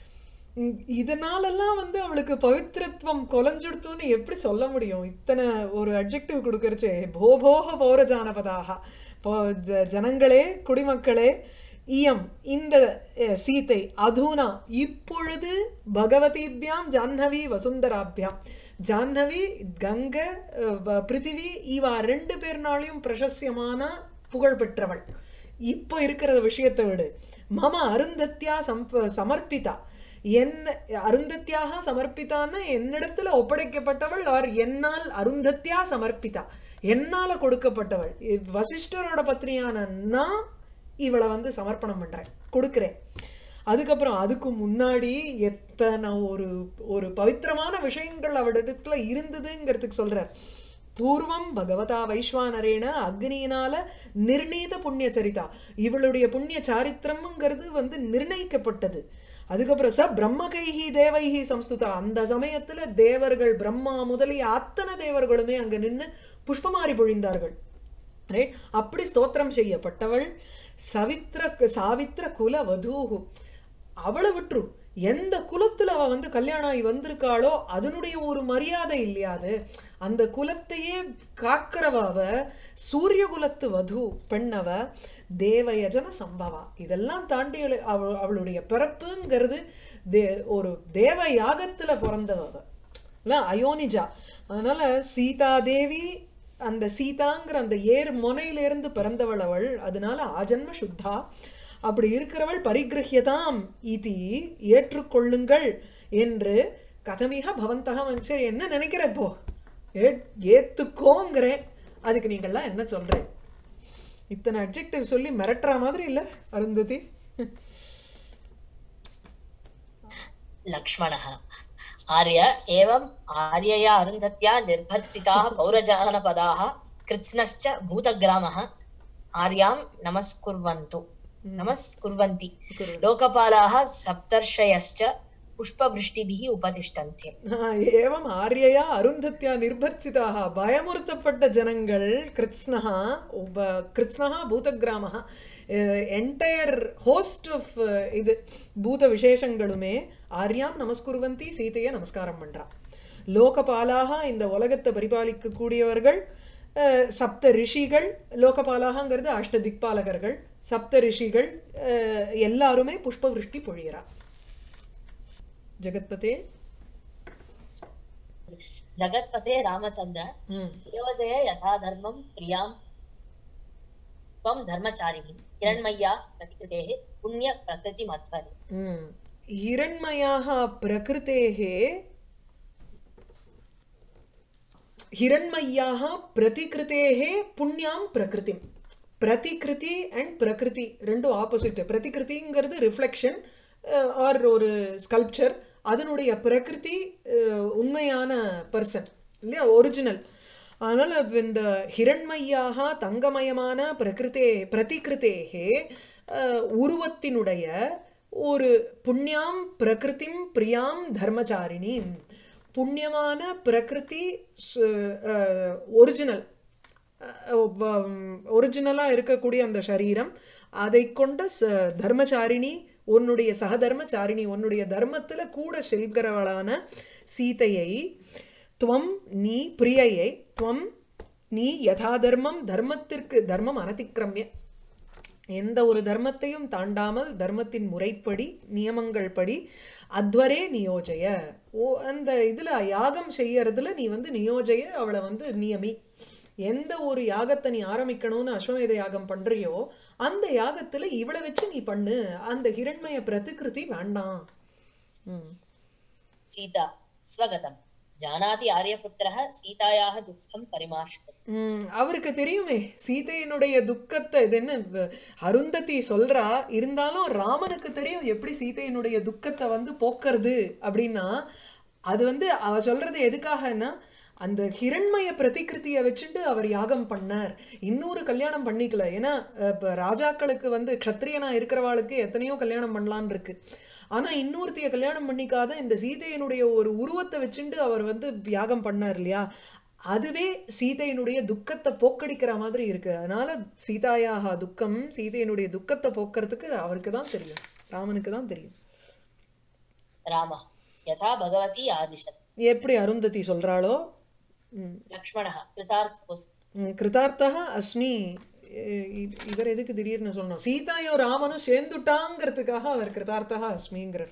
உம், இதனாலெல்லாம் வந்து அவளுக்கு பவித்திரத்துவம் கொலைஞ்சுடுத்துன்னு எப்படி சொல்ல முடியும் இத்தனை ஒரு அட்ஜெக்டிவ் கொடுக்கறச்சே போபோக பௌரஜானபதாக இப்போ ஜ- ஜனங்களே குடிமக்களே இயம் இந்த அஹ், சீதை அதுனா இப்பொழுது பகவதிபியாம் ஜாஹ்னவி வசுந்தராபியாம் ஜாஹ்னவி கங்க அஹ், வ- பிருத்திவி இவா ரெண்டு பேர்னாலையும் பிரசஸ்யமான புகழ் பெற்றவள் இப்போ இருக்கிற விஷயத்தை விடு மம அருந்தத்யா சம்ப சமர்ப்பிதா என்ன அருந்தத்யாக சமர்ப்பித்தான்னு என்னிடத்துல ஒப்படைக்கப்பட்டவள் அவர் என்னால் அருந்தத்யா சமர்ப்பிதா என்னால கொடுக்கப்பட்டவள் இ- வசிஷ்டரோட பத்னியான நான் இவளை வந்து சமர்ப்பணம் பண்றேன் கொடுக்கிறேன் அதுக்கப்புறம் அதுக்கு முன்னாடி எத்தனை ஒரு ஒரு பவித்திரமான விஷயங்கள் அவளிடத்துல இருந்ததுங்கிறதுக்கு சொல்றார் பூர்வம் பகவதா வைஸ்வானரேன அக்னியினால நிர்ணீத புண்ணிய சரிதா இவளுடைய புண்ணிய சாரித்திரம்ங்கிறது வந்து நிர்ணயிக்கப்பட்டது அதுக்கப்புறம் ச பிரம்மகைஹி தேவைஹி சம்ஸ்துதா அந்த சமயத்துல தேவர்கள் பிரம்மா முதலிய அத்தனை தேவர்களுமே அங்க நின்னு புஷ்பமாரி பொழிந்தார்கள் ரைட் அப்படி ஸ்தோத்திரம் செய்யப்பட்டவள் சவித்ர சாவித்ர குல வதூஹு அவளை விட்டுரு எந்த குலத்துல அவ வந்து கல்யாணம் ஆகி வந்திருக்காளோ அதனுடைய ஒரு மரியாதை இல்லையா அது அந்த குலத்தையே காக்கிறவாவ சூரிய குலத்து வது பெண்ணவ தேவயஜன சம்பவா இதெல்லாம் தாண்டி அவளு- அவ- அவளுடைய பிறப்புங்கிறது தே ஒரு தேவ யாகத்துல பிறந்தவ அவ. இல்ல அயோனிஜா அதனால சீதா தேவி அந்த சீதாங்கிற அந்த ஏர் முனையிலிருந்து பிறந்தவள் அவள் அதனால ஆஜன்ம சுத்தா அப்படி இருக்கிறவள் பரிகிரஹியதாம் இதி ஏற்றுக்கொள்ளுங்கள் என்று கதமிக பவந்தக சரி என்ன நினைக்கிற இப்போ ஏ- ஏத்துக்கோங்கிறேன் அதுக்கு நீங்கள்லாம் என்ன சொல்றேன் இத்தனை அட்ஜெக்டிவ் சொல்லி மிரட்டுற மாதிரி இல்ல அருந்ததி लक्ष्मणः आर्य एवम् आर्यया अरुन्धत्या निर्भर्त्सिताः पौरजानपदाः कृत्स्नश्च भूतग्रामः आर्यां नमस्कुर्वन्तु नमस्कुर्वन्ति लोकपालाः सप्तर्षयश्च पुष्पवृष्टिभिः उपतिष्ठन्ते ஆ, ஏவம் ஆரியயா அருந்தத்யா நிர்பர்சிதாக பயமுறுத்தப்பட்ட ஜனங்கள் கிருத்ஸ்னஹா உப கிருத்ஸ்னஹா பூதகிராமஹா என்டையர் ஹோஸ்ட் ஆஃப் இது பூத விசேஷங்களுமே ஆர்யாம் நமஸ்குருவந்தி சீதையை நமஸ்காரம் பண்றா லோகபாலாக இந்த உலகத்தை பரிபாலிக்கக்கூடியவர்கள் அஹ், சப்த ரிஷிகள் லோகபாலாகங்கிறது அஷ்ட திக்பாலகர்கள் சப்த ரிஷிகள் அஹ், எல்லாருமே புஷ்பவிருஷ்டி பொழியறா ஜெகத்பதே जगत्पते रामचन्द्र ம் योजय यथा धर्मं प्रियां त्वं धर्मचारिणी हिरण्मय्याः प्रतिकृतेः पुण्यप्रकृतिमध्वनि ம். हिरण्मयाः प्रकृतेः हिरण्मय्याः प्रतिकृतेः पुण्यां प्रकृतिं பிரதிகிருதி அண்ட் பிரகிருதி ரெண்டும் ஆப்போசிட் பிரதிகிருதிங்கிறது ரிஃப்ளெக்ஷன் ஆர் ஒரு ஸ்கல்ப்சர் அதனுடைய பிரகிருதி அஹ், உண்மையான பர்சன் இல்லையா ஒரிஜினல் அதனால இந்த ஹிரண்மையாக தங்கமயமான பிரகிருத்தே பிரதிகிருத்தேகே அஹ், உருவத்தினுடைய ஒரு புண்ணியாம் பிரகிருதிம் பிரியாம் தர்மச்சாரிணி புண்ணியமான பிரகிருதி ஒரிஜினல் ஒரிஜினலாக இருக்கக்கூடிய அந்த சரீரம் அதை கொண்ட ச தர்மச்சாரிணி உன்னுடைய சகதர்மச்சாரிணி உன்னுடைய தர்மத்துல கூட செல்கிறவளான சீதையை துவம் நீ பிரியையை துவம் நீ யதா தர்மம் தர்மத்திற்கு தர்மம் அனதிக்கிரமிய எந்த ஒரு தர்மத்தையும் தாண்டாமல் தர்மத்தின் முறைப்படி நியமங்கள் படி அத்வரே நியோஜய ஓ அந்த இதுல யாகம் செய்யறதுல நீ வந்து நியோஜய அவளை வந்து நியமி எந்த ஒரு யாகத்தை நீ ஆரம்பிக்கணும்னு அஸ்வமேத யாகம் பண்றியோ அந்த யாகத்துல இவளை வச்சு நீ பண்ணு அந்த ஹிரண்மய பிரதிகிருதி வேண்டாம் ம் सीता स्वगतम् जानाति आर्यपुत्रः सीतायाः दुःखं परिमार्शते ம், அவருக்கு தெரியுமே சீதையினுடைய துக்கத்தை இது என்ன வ- அருந்ததி சொல்றா இருந்தாலும் ராமனுக்கு தெரியும் எப்படி சீதையினுடைய துக்கத்தை வந்து போக்குறது அப்படின்னா அது வந்து அவ சொல்றது எதுக்காகன்னா அந்த ஹிரண்மய பிரதிகிருதியை வச்சுட்டு அவர் யாகம் பண்ணார் இன்னொரு கல்யாணம் பண்ணிக்கல ஏன்னா அஹ், இப்ப ராஜாக்களுக்கு வந்து க்ஷத்ரியனா இருக்கிறவாளுக்கு எத்தனையோ கல்யாணம் பண்ணலான்னு இருக்கு ஆனா இன்னொருத்திய கல்யாணம் பண்ணிக்காத இந்த சீதையினுடைய ஒரு உருவத்தை வச்சுட்டு அவர் வந்து யாகம் பண்ணார் இல்லையா அதுவே சீதையினுடைய துக்கத்தை போக்கடிக்கிற மாதிரி இருக்கு அதனால சீதாயாக துக்கம் சீதையினுடைய துக்கத்தை போக்குறதுக்கு அவருக்கு தான் தெரியும் ராமனுக்கு தான் தெரியும் रामः यथा भगवती आदिशत् எப்படி அருந்ததி சொல்றாளோ ம், लक्ष्मणः कृतार्थोऽस्ति ம், கிருதார்த்தா அஸ்மி இ- இ- இவர் எதுக்கு திடீர்னு சொல்லணும் சீதாயும் ராமனும் சேர்ந்துட்டாங்கிறதுக்காக அவர் கிருதார்த்தா அஸ்மிங்கிறார்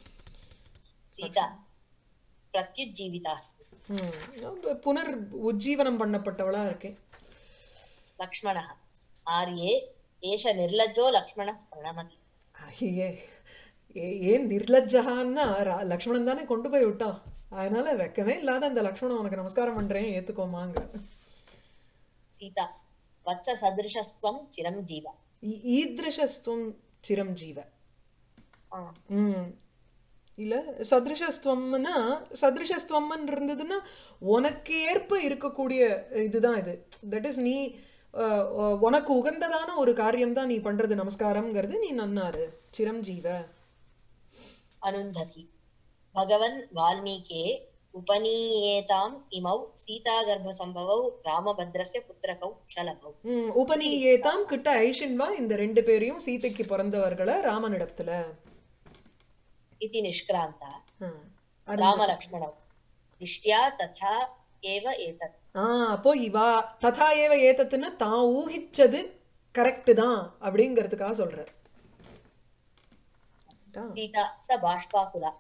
सीता प्रत्युज्जीवितास्मि ம், அப்ப புனர் உஜ்ஜீவனம் பண்ணப்பட்டவளா இருக்கேன் लक्ष्मणः आर्ये एष निर्लज्जो लक्ष्मणः प्रणमति ஐயே ஏ- ஏன் நிர்லஜ்ஜகான்னா ரா- லக்ஷ்மணன் தானே கொண்டு போய் விட்டா அதனால வெக்கமே இல்லாத அந்த லக்ஷ்மணன் உனக்கு நமஸ்காரம் பண்றேன் ஏத்துக்கோமாங்க सीता वत्स सदृशस्त्वं चिरं जीव ஈ- ஈத்ருஷஸ்துவம் சிரம் ஜீவ ம் இல்ல சதிருஷஸ்துவம்னா சதிருஷஸ்துவம்னு இருந்ததுன்னா உனக்கு ஏற்ப இருக்கக்கூடிய இதுதான் இது தட் இஸ் நீ அஹ், அஹ், உனக்கு உகந்ததான ஒரு காரியம் தான் நீ பண்றது நமஸ்காரம்ங்கிறது நீ நன்னாரு சிரஞ்சீவ अनुन्धति भगवन् वाल्मीके उपनीयेताम् इमौ सीतागर्भसम्भवौ रामभद्रस्य पुत्रकौ कुशलभौ ம் உபநீயேதாம் கிட்ட ஐஷின்வா இந்த ரெண்டு பேரையும் சீதைக்கு பிறந்தவர்களை ராமனிடத்துல इति निष्क्रान्ता ம், அரு- रामलक्ष्मणौ दिष्ट्या तथा एव एतत् ஆ அப்போ இவா ததா ஏவ ஏதத்துன்னா தான் ஊகிச்சது கரெக்ட் தான் அப்படிங்கிறதுக்காக சொல்றார் सीता स बाष्पाकुला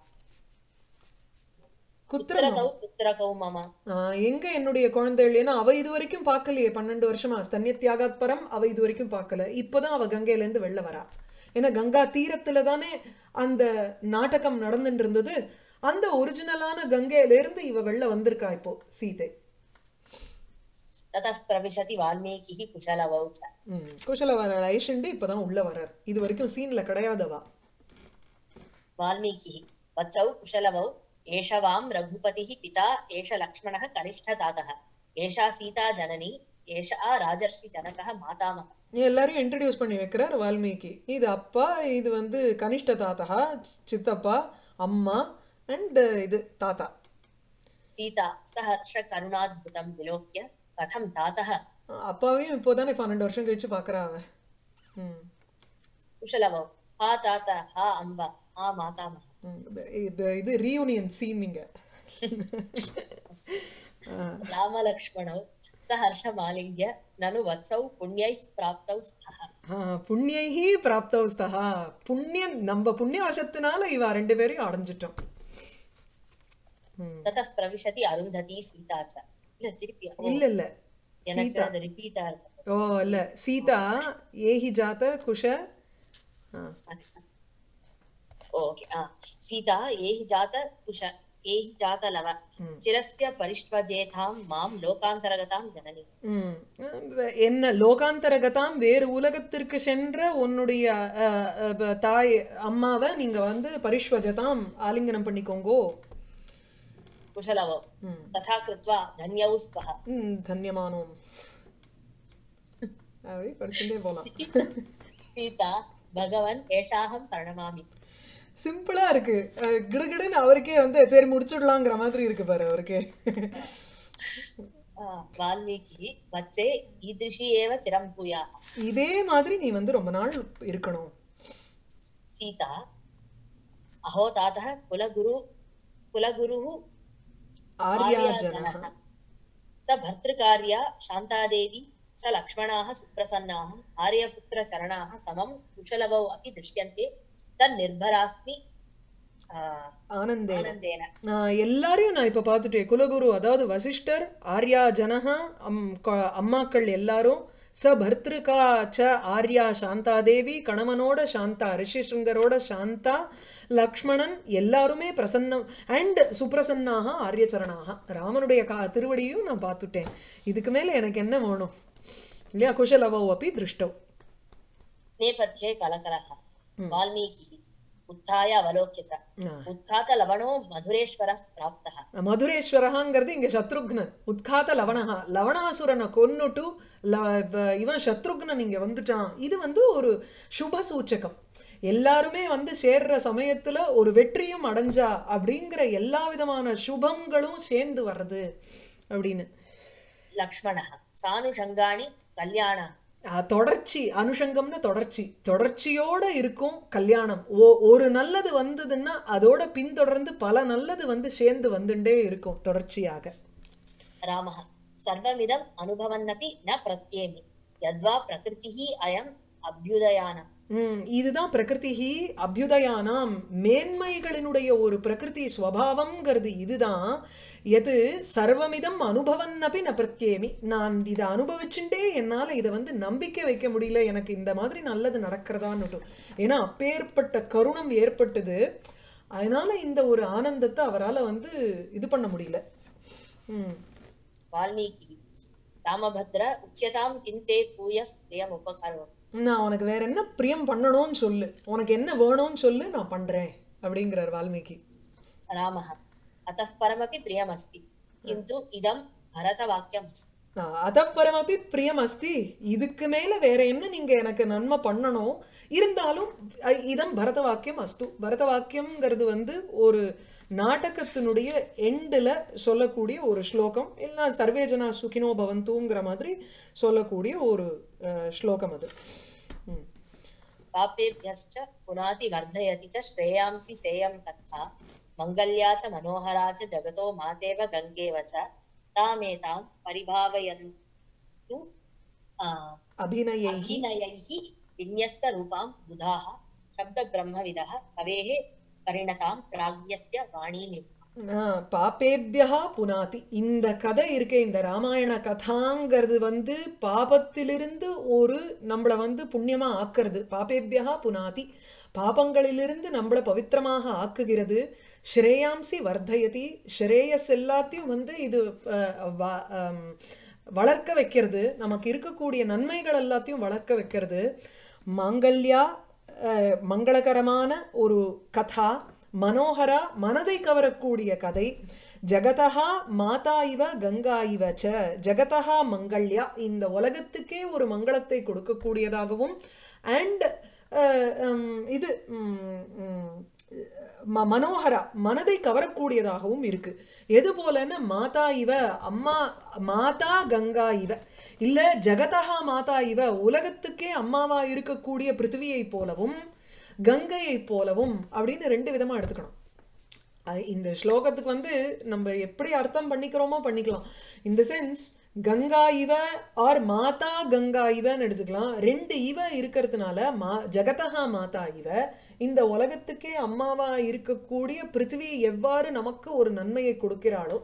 குத்திரம் पुत्रकौ पुत्रकौ मम ஆ, எங்க என்னுடைய குழந்தைகள் ஏன்னா அவ இது வரைக்கும் பார்க்கலையே பன்னெண்டு வருஷமா ஸ்தன்ய தியாகாத் பரம் அவ இது வரைக்கும் பார்க்கல இப்பதான் அவ கங்கையில இருந்து வெளில வரா ஏன்னா கங்கா தீரத்துல தானே அந்த நாடகம் நடந்துட்டு இருந்தது அந்த ஒரிஜினலான கங்கையில இருந்து இவ வெளில வந்திருக்கா இப்போ சீதை ततः प्रविशति वाल्मीकिः कुशलवौ च ம் குஷல வர ஐஷண்டு இப்பதான் உள்ள வர்றார் இது வரைக்கும் சீன்ல கிடையாதவா वाल्मीकिः वत्सौ कुशलवौ एष वां रघुपतिः पिता एष लक्ष्मणः कनिष्ठतातः एषा सीता जननी एषः राजर्षि जनकः मातामहः எல்லாரையும் இன்ட்ரடியூஸ் பண்ணி வைக்கிறார் வால்மீகி இது அப்பா இது வந்து கனிஷ்ட தாத்தா சித்தப்பா அம்மா அண்ட் இது தாத்தா सीता सहर्ष करुणाद्भुतं विलोक्य कथं तातः அப்பாவையும் இப்போதானே பன்னெண்டு வருஷம் கழிச்சு பார்க்கறா அவ ம் कुशलवौ हा तात हा अम्ब हा मातामह ம். இது இது ரீயூனியன் சீன் நீங்க रामलक्ष्मणौ सहर्षमालिङ्ग्य ननु वत्सौ पुण्यैः प्राप्तौ स्तः புண்ணியைஹி பிராப்தௌ ஸ்தஹா புண்ணியம் நம்ம புண்ணிய வசத்தினால இவ ரெண்டு பேரையும் அடைஞ்சிட்டோம் ம். ततः प्रविशति अरुन्धती सीता च இல்ல திருப்பி ஓ, இல்ல இல்ல எனக்கு அது ரிப்பீட்டா இருக்கு ஓ இல்ல சீதா ஏஹி ஜாத குஷ ஆ. ஓகே ஆ सीता एहि जात कुश एहि जात लव चिरस्य परिष्वजेतां मां लोकान्तरगतां जननी ம். என்ன லோகாந்தரகதாம் வேறு உலகத்திற்கு சென்ற உன்னுடைய அஹ், அஹ், தாய் அம்மாவை நீங்க வந்து பரிஷ்வஜதாம் ஆலிங்கனம் பண்ணிக்கோங்கோ कुशलवौ ம். तथा कृत्वा धन्यौ स्वः ம், தன்யமானோம் அப்படி படிச்சுட்டே போலாம் सीता भगवन् एषाहं प्रणमामि சிம்பிளா இருக்கு அஹ், கிடுகிடுன்னு அவருக்கே வந்து சரி முடிச்சுடலாங்கிற மாதிரி இருக்கு பாரு அவருக்கே आ, वाल्मीकिः वत्से ईदृशी एव चिरं भूयाः இதே மாதிரி நீ வந்து ரொம்ப நாள் இருக்கணும் सीता अहो तातः कुलगुरु कुलगुरुः ஆர்யா आर्याजनः ஜனः स भर्तृकार्या शान्तादेवी स लक्ष्मणाः सुप्रसन्नाः आर्यपुत्रचरणाः समं कुशलवौ अपि दृश्यन्ते तन्निर्भरास्मि आ, ஆனந்தே आनन्देन நான் எல்லாரையும் நான் இப்ப பார்த்துட்டேன் குலகுரு அதாவது வசிஷ்டர் ஆர்யா ஜனஹா அம் கொ- அம்மாக்கள் எல்லாரும் ச பர்திருகா ச ஆர்யா சாந்தாதேவி கணவனோட சாந்தா ரிஷிசிங்கரோட சாந்தா லக்ஷ்மணன் எல்லாருமே பிரசன்னம் அண்ட் சுப்ரசன்னாக ஆரியச்சரணாக ராமனுடைய கா திருவடியும் நான் பார்த்துட்டேன் இதுக்கு மேல எனக்கு என்ன வேணும் இல்லையா குஷலவோ அப்படி திருஷ்டோ नेपथ्ये कलकलः वाल्मीकिः उत्थाय अवलोक्य च ஆ. उत्थातलवणो मधुरेश्वरः प्राप्तः மதுரேஸ்வரஹாங்கிறது இங்க சத்ருக்னன் உத்காத லவணஹா லவணாசுரனை கொன்னுட்டு ல- வ- இவன் சத்ருக்னன் இங்க வந்துட்டான் இது வந்து ஒரு சுப சூச்சகம் எல்லாருமே வந்து சேர்ற சமயத்துல ஒரு வெற்றியும் அடைஞ்சா அப்படிங்கிற எல்லா விதமான சுபங்களும் சேர்ந்து வர்றது அப்படின்னு लक्ष्मणः सानुषङ्गाणि कल्याण அஹ், தொடர்ச்சி அனுஷங்கம்னா தொடர்ச்சி தொடர்ச்சியோட இருக்கும் கல்யாணம் ஓ ஒரு நல்லது வந்ததுன்னா அதோட பின்தொடர்ந்து பல நல்லது வந்து சேர்ந்து வந்துட்டே இருக்கும் தொடர்ச்சியாக रामः सर्वमिदम् अनुभवन्नपि न प्रत्येमि यद्वा प्रकृतिः अयम् अभ्युदयानम् ம், இதுதான் பிரகிருதிஹி அபியுதயானாம் மேன்மைகளினுடைய ஒரு பிரகிருதி ஸ்வபாவம்ங்கிறது இதுதான் எது சர்வமிதம் அனுபவன்னபி ந பிரத்யேமி நான் இதை அனுபவிச்சுட்டே என்னால இதை வந்து நம்பிக்கை வைக்க முடியல எனக்கு இந்த மாதிரி நல்லது நடக்கிறதான்னு ஏன்னா அப்பேற்பட்ட கருணம் ஏற்பட்டது அதனால இந்த ஒரு ஆனந்தத்தை அவரால வந்து இது பண்ண முடியல ம் वाल्मीकिः रामभद्र उच्यतां किं ते भूयः प्रियमुपकरोमि நான் உனக்கு வேற என்ன பிரியம் பண்ணணும்னு சொல்லு உனக்கு என்ன வேணும்னு சொல்லு நான் பண்றேன் அப்படிங்கிறார் வால்மீகி रामः अतः परमपि प्रियमस्ति किन्तु इदं भरतवाक्यमस्ति அதப்பரமப்பி பிரியம் அஸ்தி இதுக்கு மேல வேற என்ன நீங்க எனக்கு நன்மை பண்ணணும் இருந்தாலும் அ- இதம் பரத வாக்கியம் அஸ்து பரத வாக்கியம்ங்கிறது வந்து ஒரு நாடகத்தினுடைய எண்டுல சொல்லக்கூடிய ஒரு ஸ்லோகம் எல்லாம் சர்வேஜனா சுகினோ பவந்துங்கிற மாதிரி சொல்லக்கூடிய ஒரு அஹ், ஸ்லோகம் அது ம். पापेभ्यश्च पुनाति वर्धयति च श्रेयांसि सेयं कथा मङ्गल्या च मनोहरा च जगतो मातेव गङ्गेव च तामेतां परिभावयन्तु आ, அபிநயை अभिनयैः विन्यस्तरूपां बुधाः शब्दब्रह्मविदः कवेः परिणतां प्राज्ञस्य वाणीनिर् ஆஹ் பாப்பேபியா புனாதி இந்த கதை இருக்கே இந்த ராமாயண கதாங்கிறது வந்து பாபத்திலிருந்து ஒரு நம்மள வந்து புண்ணியமா ஆக்குறது பாப்பேபியா புனாதி பாபங்களிலிருந்து நம்மள பவித்திரமாக ஆக்குகிறது ஸ்ரேயாம்சி வர்தயதி ஸ்ரேயஸ் எல்லாத்தையும் வந்து இது அஹ், வ- ஆம், வளர்க்க வைக்கிறது நமக்கு இருக்கக்கூடிய நன்மைகள் எல்லாத்தையும் வளர்க்க வைக்கிறது மாங்கல்யா அஹ், மங்களகரமான ஒரு கதா மனோகரா மனதை கவரக்கூடிய கதை ஜகதஹா மாதா இவ கங்கா இவ ச ஜகதஹா மங்கள்யா இந்த உலகத்துக்கே ஒரு மங்களத்தை கொடுக்கக்கூடியதாகவும் அண்ட் இது ம், ம், ம மனோகரா மனதை கவரக்கூடியதாகவும் இருக்கு எது போலன்னா மாதா இவ அம்மா மாதா கங்கா இவ இல்ல ஜெகதஹா மாதா இவ உலகத்துக்கே அம்மாவா இருக்கக்கூடிய பிருத்திவியை போலவும் கங்கையை போலவும் அப்படின்னு ரெண்டு விதமா எடுத்துக்கணும் அஹ் இந்த ஸ்லோகத்துக்கு வந்து நம்ம எப்படி அர்த்தம் பண்ணிக்கிறோமோ பண்ணிக்கலாம் இந்த சென்ஸ் கங்கா இவ ஆர் மாதா கங்கா இவன்னு எடுத்துக்கலாம் ரெண்டு இவ இருக்கிறதுனால மா ஜெகதஹா மாதா இவ இந்த உலகத்துக்கே அம்மாவா இருக்கக்கூடிய பிருத்திவி எவ்வாறு நமக்கு ஒரு நன்மையை கொடுக்கிறாளோ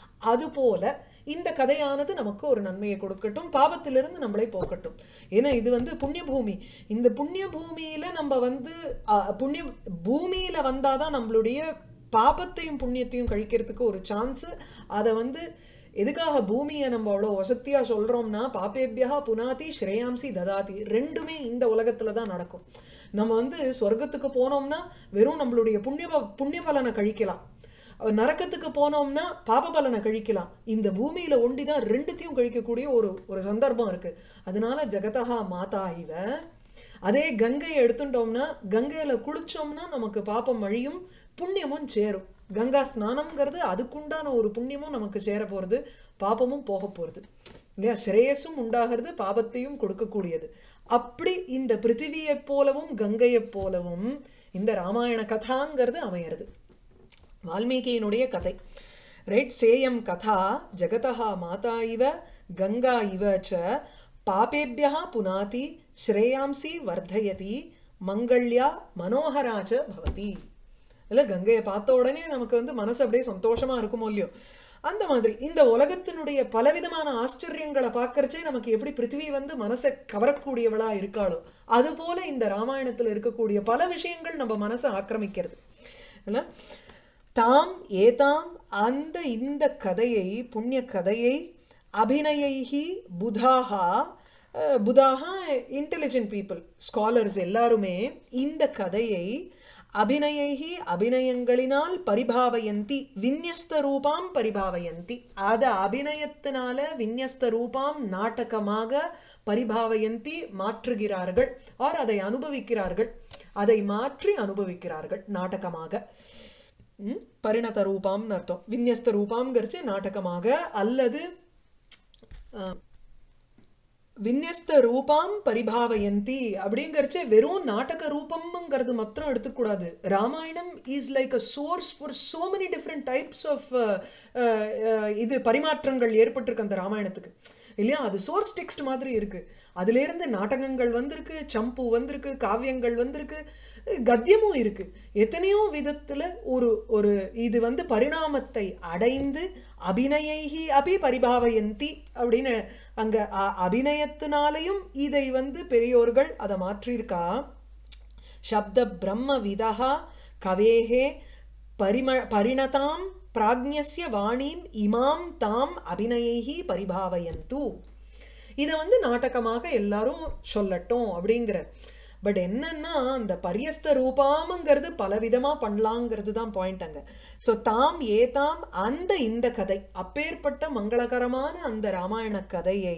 அதுபோல இந்த கதையானது நமக்கு ஒரு நன்மையை கொடுக்கட்டும் பாவத்திலிருந்து நம்மளை போக்கட்டும் ஏன்னா இது வந்து புண்ணிய பூமி இந்த புண்ணிய பூமியில நம்ம வந்து அஹ், புண்ணிய பூமியில வந்தாதான் நம்மளுடைய பாபத்தையும் புண்ணியத்தையும் கழிக்கிறதுக்கு ஒரு சான்ஸ் அதை வந்து எதுக்காக பூமியை நம்ம அவ்வளோ வசத்தியா சொல்றோம்னா பாப்பேபியா புனாதி ஸ்ரேயாம்சி ததாதி ரெண்டுமே இந்த உலகத்துல தான் நடக்கும் நம்ம வந்து சொர்க்கத்துக்கு போனோம்னா வெறும் நம்மளுடைய புண்ணிய ப- புண்ணிய பலனை கழிக்கலாம் நரக்கத்துக்கு போனோம்னா பாப பலனை கழிக்கலாம் இந்த பூமியில ஒண்டிதான் ரெண்டுத்தையும் கழிக்கக்கூடிய ஒரு ஒரு சந்தர்ப்பம் இருக்கு அதனால ஜெகதஹா மாதா இவ அதே கங்கையை எடுத்துட்டோம்னா கங்கையில குளிச்சோம்னா நமக்கு பாப்பம் அழியும் புண்ணியமும் சேரும் கங்கா ஸ்நானம்ங்கிறது அதுக்குண்டான ஒரு புண்ணியமும் நமக்கு சேர போறது பாபமும் போக போறது இல்லையா ஸ்ரேயஸும் உண்டாகிறது பாபத்தையும் கொடுக்கக்கூடியது அப்படி இந்த பிருத்திவியைப் போலவும் கங்கையைப் போலவும் இந்த ராமாயண கதாங்கிறது அமையிறது வால்மீகியினுடைய கதை ரைட் சேயம் கதா ஜெகதா மாதா இவ கங்கா இவ ச பாபேபியா புனாதி ஸ்ரேயாம்சி வர்தயதி மங்கள்யா மனோகரா ச பவதி இல்ல கங்கையை பார்த்த உடனே நமக்கு வந்து மனசு அப்படியே சந்தோஷமா இருக்குமோ இல்லையோ அந்த மாதிரி இந்த உலகத்தினுடைய பலவிதமான ஆச்சரியங்களை பார்க்கறச்சே நமக்கு எப்படி பிருத்திவி வந்து மனசை கவரக்கூடியவளா இருக்காளோ அது போல இந்த ராமாயணத்துல இருக்கக்கூடிய பல விஷயங்கள் நம்ம மனசை ஆக்கிரமிக்கிறது இல்ல தாம் ஏதாம் அந்த இந்த கதையை புண்ணிய கதையை அபிநயைஹி புதாகா அஹ், புதாகா இன்டெலிஜென்ட் பீப்புள் ஸ்காலர்ஸ் எல்லாருமே இந்த கதையை அபிநயைஹி அபிநயங்களினால் பரிபாவயந்தி விந்யஸ்த ரூபாம் பரிபாவயந்தி அத அபிநயத்தினால விந்யஸ்த ரூபாம் நாடகமாக பரிபாவயந்தி மாற்றுகிறார்கள் ஆர் அதை அனுபவிக்கிறார்கள் அதை மாற்றி அனுபவிக்கிறார்கள் நாடகமாக ம், பரிணத ரூபாம்னு அர்த்தம் விந்யஸ்த ரூபாம்ங்கிறச்சு நாடகமாக அல்லது அஹ், விந்யஸ்த ரூபாம் பரிபாவயந்தி அப்படிங்கறச்சே வெறும் நாடக ரூபம்ங்கிறது மாத்திரம் எடுத்துக்கூடாது Ramayanam is like a source for so many different types of இது பரிமாற்றங்கள் ஏற்பட்டிருக்கு அந்த ராமாயணத்துக்கு இல்லையா அது சோர்ஸ் டெக்ஸ்ட் மாதிரி இருக்கு அதுல இருந்து நாடகங்கள் வந்திருக்கு சம்பு வந்திருக்கு காவியங்கள் வந்திருக்கு கத்தியமும் இருக்கு எத்தனையோ விதத்துல ஒரு ஒரு இது வந்து பரிணாமத்தை அடைந்து அபிநயைஹி அபி பரிபாவயந்தி அப்படின்னு அங்க அ- அபிநயத்தினாலையும் இதை வந்து பெரியோர்கள் அதை மாற்றியிருக்கா சப்த பிரம்ம விதா கவேஹே பரிம பரிணதாம் பிராக்ஞஸ்ய வாணீம் இமாம் தாம் அபிநயைஹி பரிபாவயந்து இதை வந்து நாடகமாக எல்லாரும் சொல்லட்டும் அப்படிங்கிற பட் என்னன்னா அந்த பரியஸ்த ரூபாமங்கிறது பலவிதமா பண்ணலாங்கிறது தான் பாயிண்ட் அங்க சோ தாம் ஏதாம் அந்த இந்த கதை அப்பேற்பட்ட மங்களகரமான அந்த ராமாயண கதையை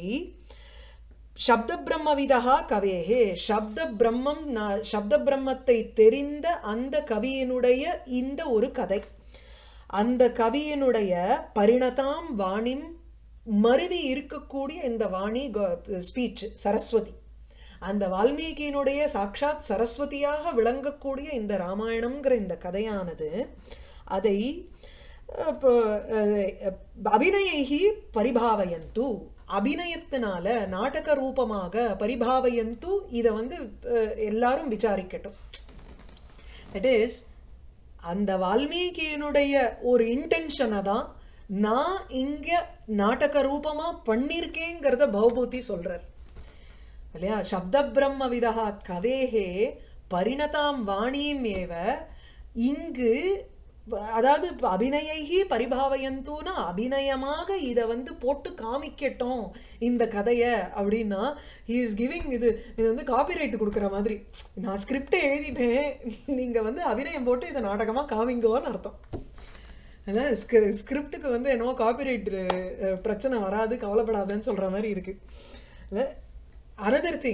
சப்த பிரம்மவிதா கவேஹே சப்த பிரம்மம் ந- சப்த பிரம்மத்தை தெரிந்த அந்த கவியினுடைய இந்த ஒரு கதை அந்த கவியினுடைய பரிணதாம் வாணிம் மருவி இருக்கக்கூடிய இந்த வாணி ஸ்பீச் சரஸ்வதி அந்த வால்மீகியினுடைய சாட்சாத் சரஸ்வதியாக விளங்கக்கூடிய இந்த ராமாயணம்ங்கிற இந்த கதையானது அதை அஹ், இப்போ, அஹ், அபிநயைஹி பரிபாவயந்து அபிநயத்தினால நாடக ரூபமாக பரிபாவயந்து இதை வந்து அஹ், எல்லாரும் விசாரிக்கட்டும் தட் இஸ் அந்த வால்மீகியினுடைய ஒரு இன்டென்ஷனை தான் நான் இங்க நாடக ரூபமா பண்ணிருக்கேங்கிறத பவபூதி சொல்றார் இல்லையா சப்த பிரம்ம விதா கவேஹே பரிணதாம் வாணியும் ஏவ இங்கு வ- அதாவது இப்ப அபிநயைகி பரிபாவயந்தூனா அபிநயமாக இத வந்து போட்டு காமிக்கட்டும் இந்த கதைய அப்படின்னா he is கிவிங் இது இது வந்து காப்பிரைட் கொடுக்குற மாதிரி நான் ஸ்கிரிப்டை எழுதிட்டேன் நீங்க வந்து அபிநயம் போட்டு இதை நாடகமா காமிங்கோன்னு அர்த்தம் அதான் ஸ்கிரிப்டுக்கு வந்து என்னவோ காப்பிரைட் பிரச்சனை வராது கவலைப்படாதன்னு சொல்ற மாதிரி இருக்கு அனதர் திங்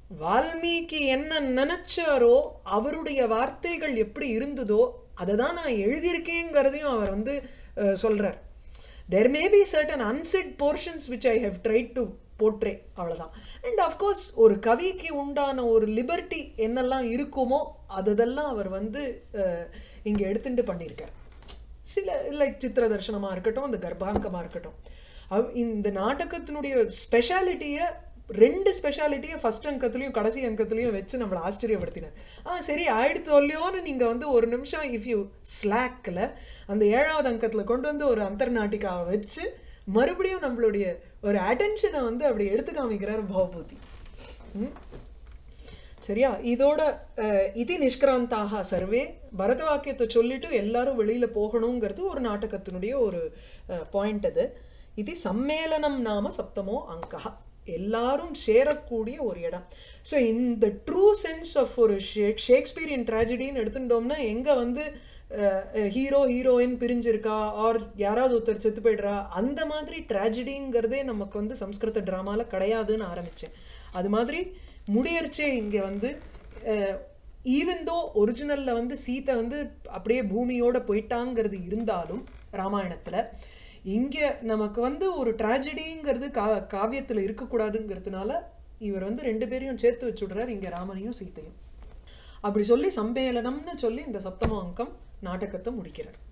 வால்மீகி என்ன நினைச்சாரோ அவருடைய வார்த்தைகள் எப்படி இருந்ததோ அதை தான் நான் எழுதியிருக்கேங்கிறதையும் அவர் வந்து அஹ், சொல்றார் there may be certain unsaid portions which I have tried to portray அவ்வளோதான் அண்ட் அஃப்கோர்ஸ் ஒரு கவிக்கு உண்டான ஒரு லிபர்ட்டி என்னெல்லாம் இருக்குமோ அதெல்லாம் அவர் வந்து அஹ், இங்க எடுத்துட்டு பண்ணியிருக்கார் சில லைக் சித்திர தர்சனமா இருக்கட்டும் அந்த கர்ப்பாங்கமா இருக்கட்டும் அவ்- இந்த நாடகத்தினுடைய ஸ்பெஷாலிட்டியை ரெண்டு ஸ்பெஷாலிட்டியை ஃபர்ஸ்ட் அங்கத்துலயும் கடைசி அங்கத்துலயும் வச்சு நம்மளை ஆச்சரியப்படுத்தினார் ஆ சரி ஆயிடுத்து இல்லையோன்னு நீங்க வந்து ஒரு நிமிஷம் இஃப் யூ ஸ்லாக்ல அந்த ஏழாவது அங்கத்துல கொண்டு வந்து ஒரு அந்தர்நாட்டிகாவை வச்சு மறுபடியும் நம்மளுடைய ஒரு அட்டென்ஷனை வந்து அப்படி எடுத்து காமிக்கிறார் பவபூதி ம் சரியா இதோட அஹ், இதி நிஷ்கிராந்தாக சர்வே பரத வாக்கியத்தை சொல்லிட்டு எல்லாரும் வெளியில போகணுங்கிறது ஒரு நாடகத்தினுடைய ஒரு பாயிண்ட் அது இது சம்மேளனம் நாம சப்தமோ அங்கா எல்லாரும் சேரக்கூடிய ஒரு இடம் ஸோ இந்த ட்ரூ சென்ஸ் ஆஃப் ஒரு ஷேக் ஷேக்ஸ்பியரின் ட்ராஜடின்னு எடுத்துட்டோம்னா எங்க வந்து ஹீரோ ஹீரோயின் பிரிஞ்சிருக்கா ஆர் யாராவது ஒருத்தர் செத்து போயிடுறா அந்த மாதிரி ட்ராஜடிங்கிறதே நமக்கு வந்து சம்ஸ்கிருத ட்ராமால கிடையாதுன்னு ஆரம்பிச்சேன் அது மாதிரி முடியறச்சே இங்க வந்து ஈவன் தோ ஒரிஜினல்ல வந்து சீதை வந்து அப்படியே பூமியோட போயிட்டாங்கிறது இருந்தாலும் ராமாயணத்துல இங்க நமக்கு வந்து ஒரு ட்ராஜடிங்கிறது கா காவியத்துல இருக்கக்கூடாதுங்கிறதுனால இவர் வந்து ரெண்டு பேரையும் சேர்த்து வச்சு விடுறார் இங்க ராமனையும் சீத்தையும் அப்படி சொல்லி சம்மேளனம்னு சொல்லி இந்த சப்தம அங்கம் நாடகத்தை முடிக்கிறார்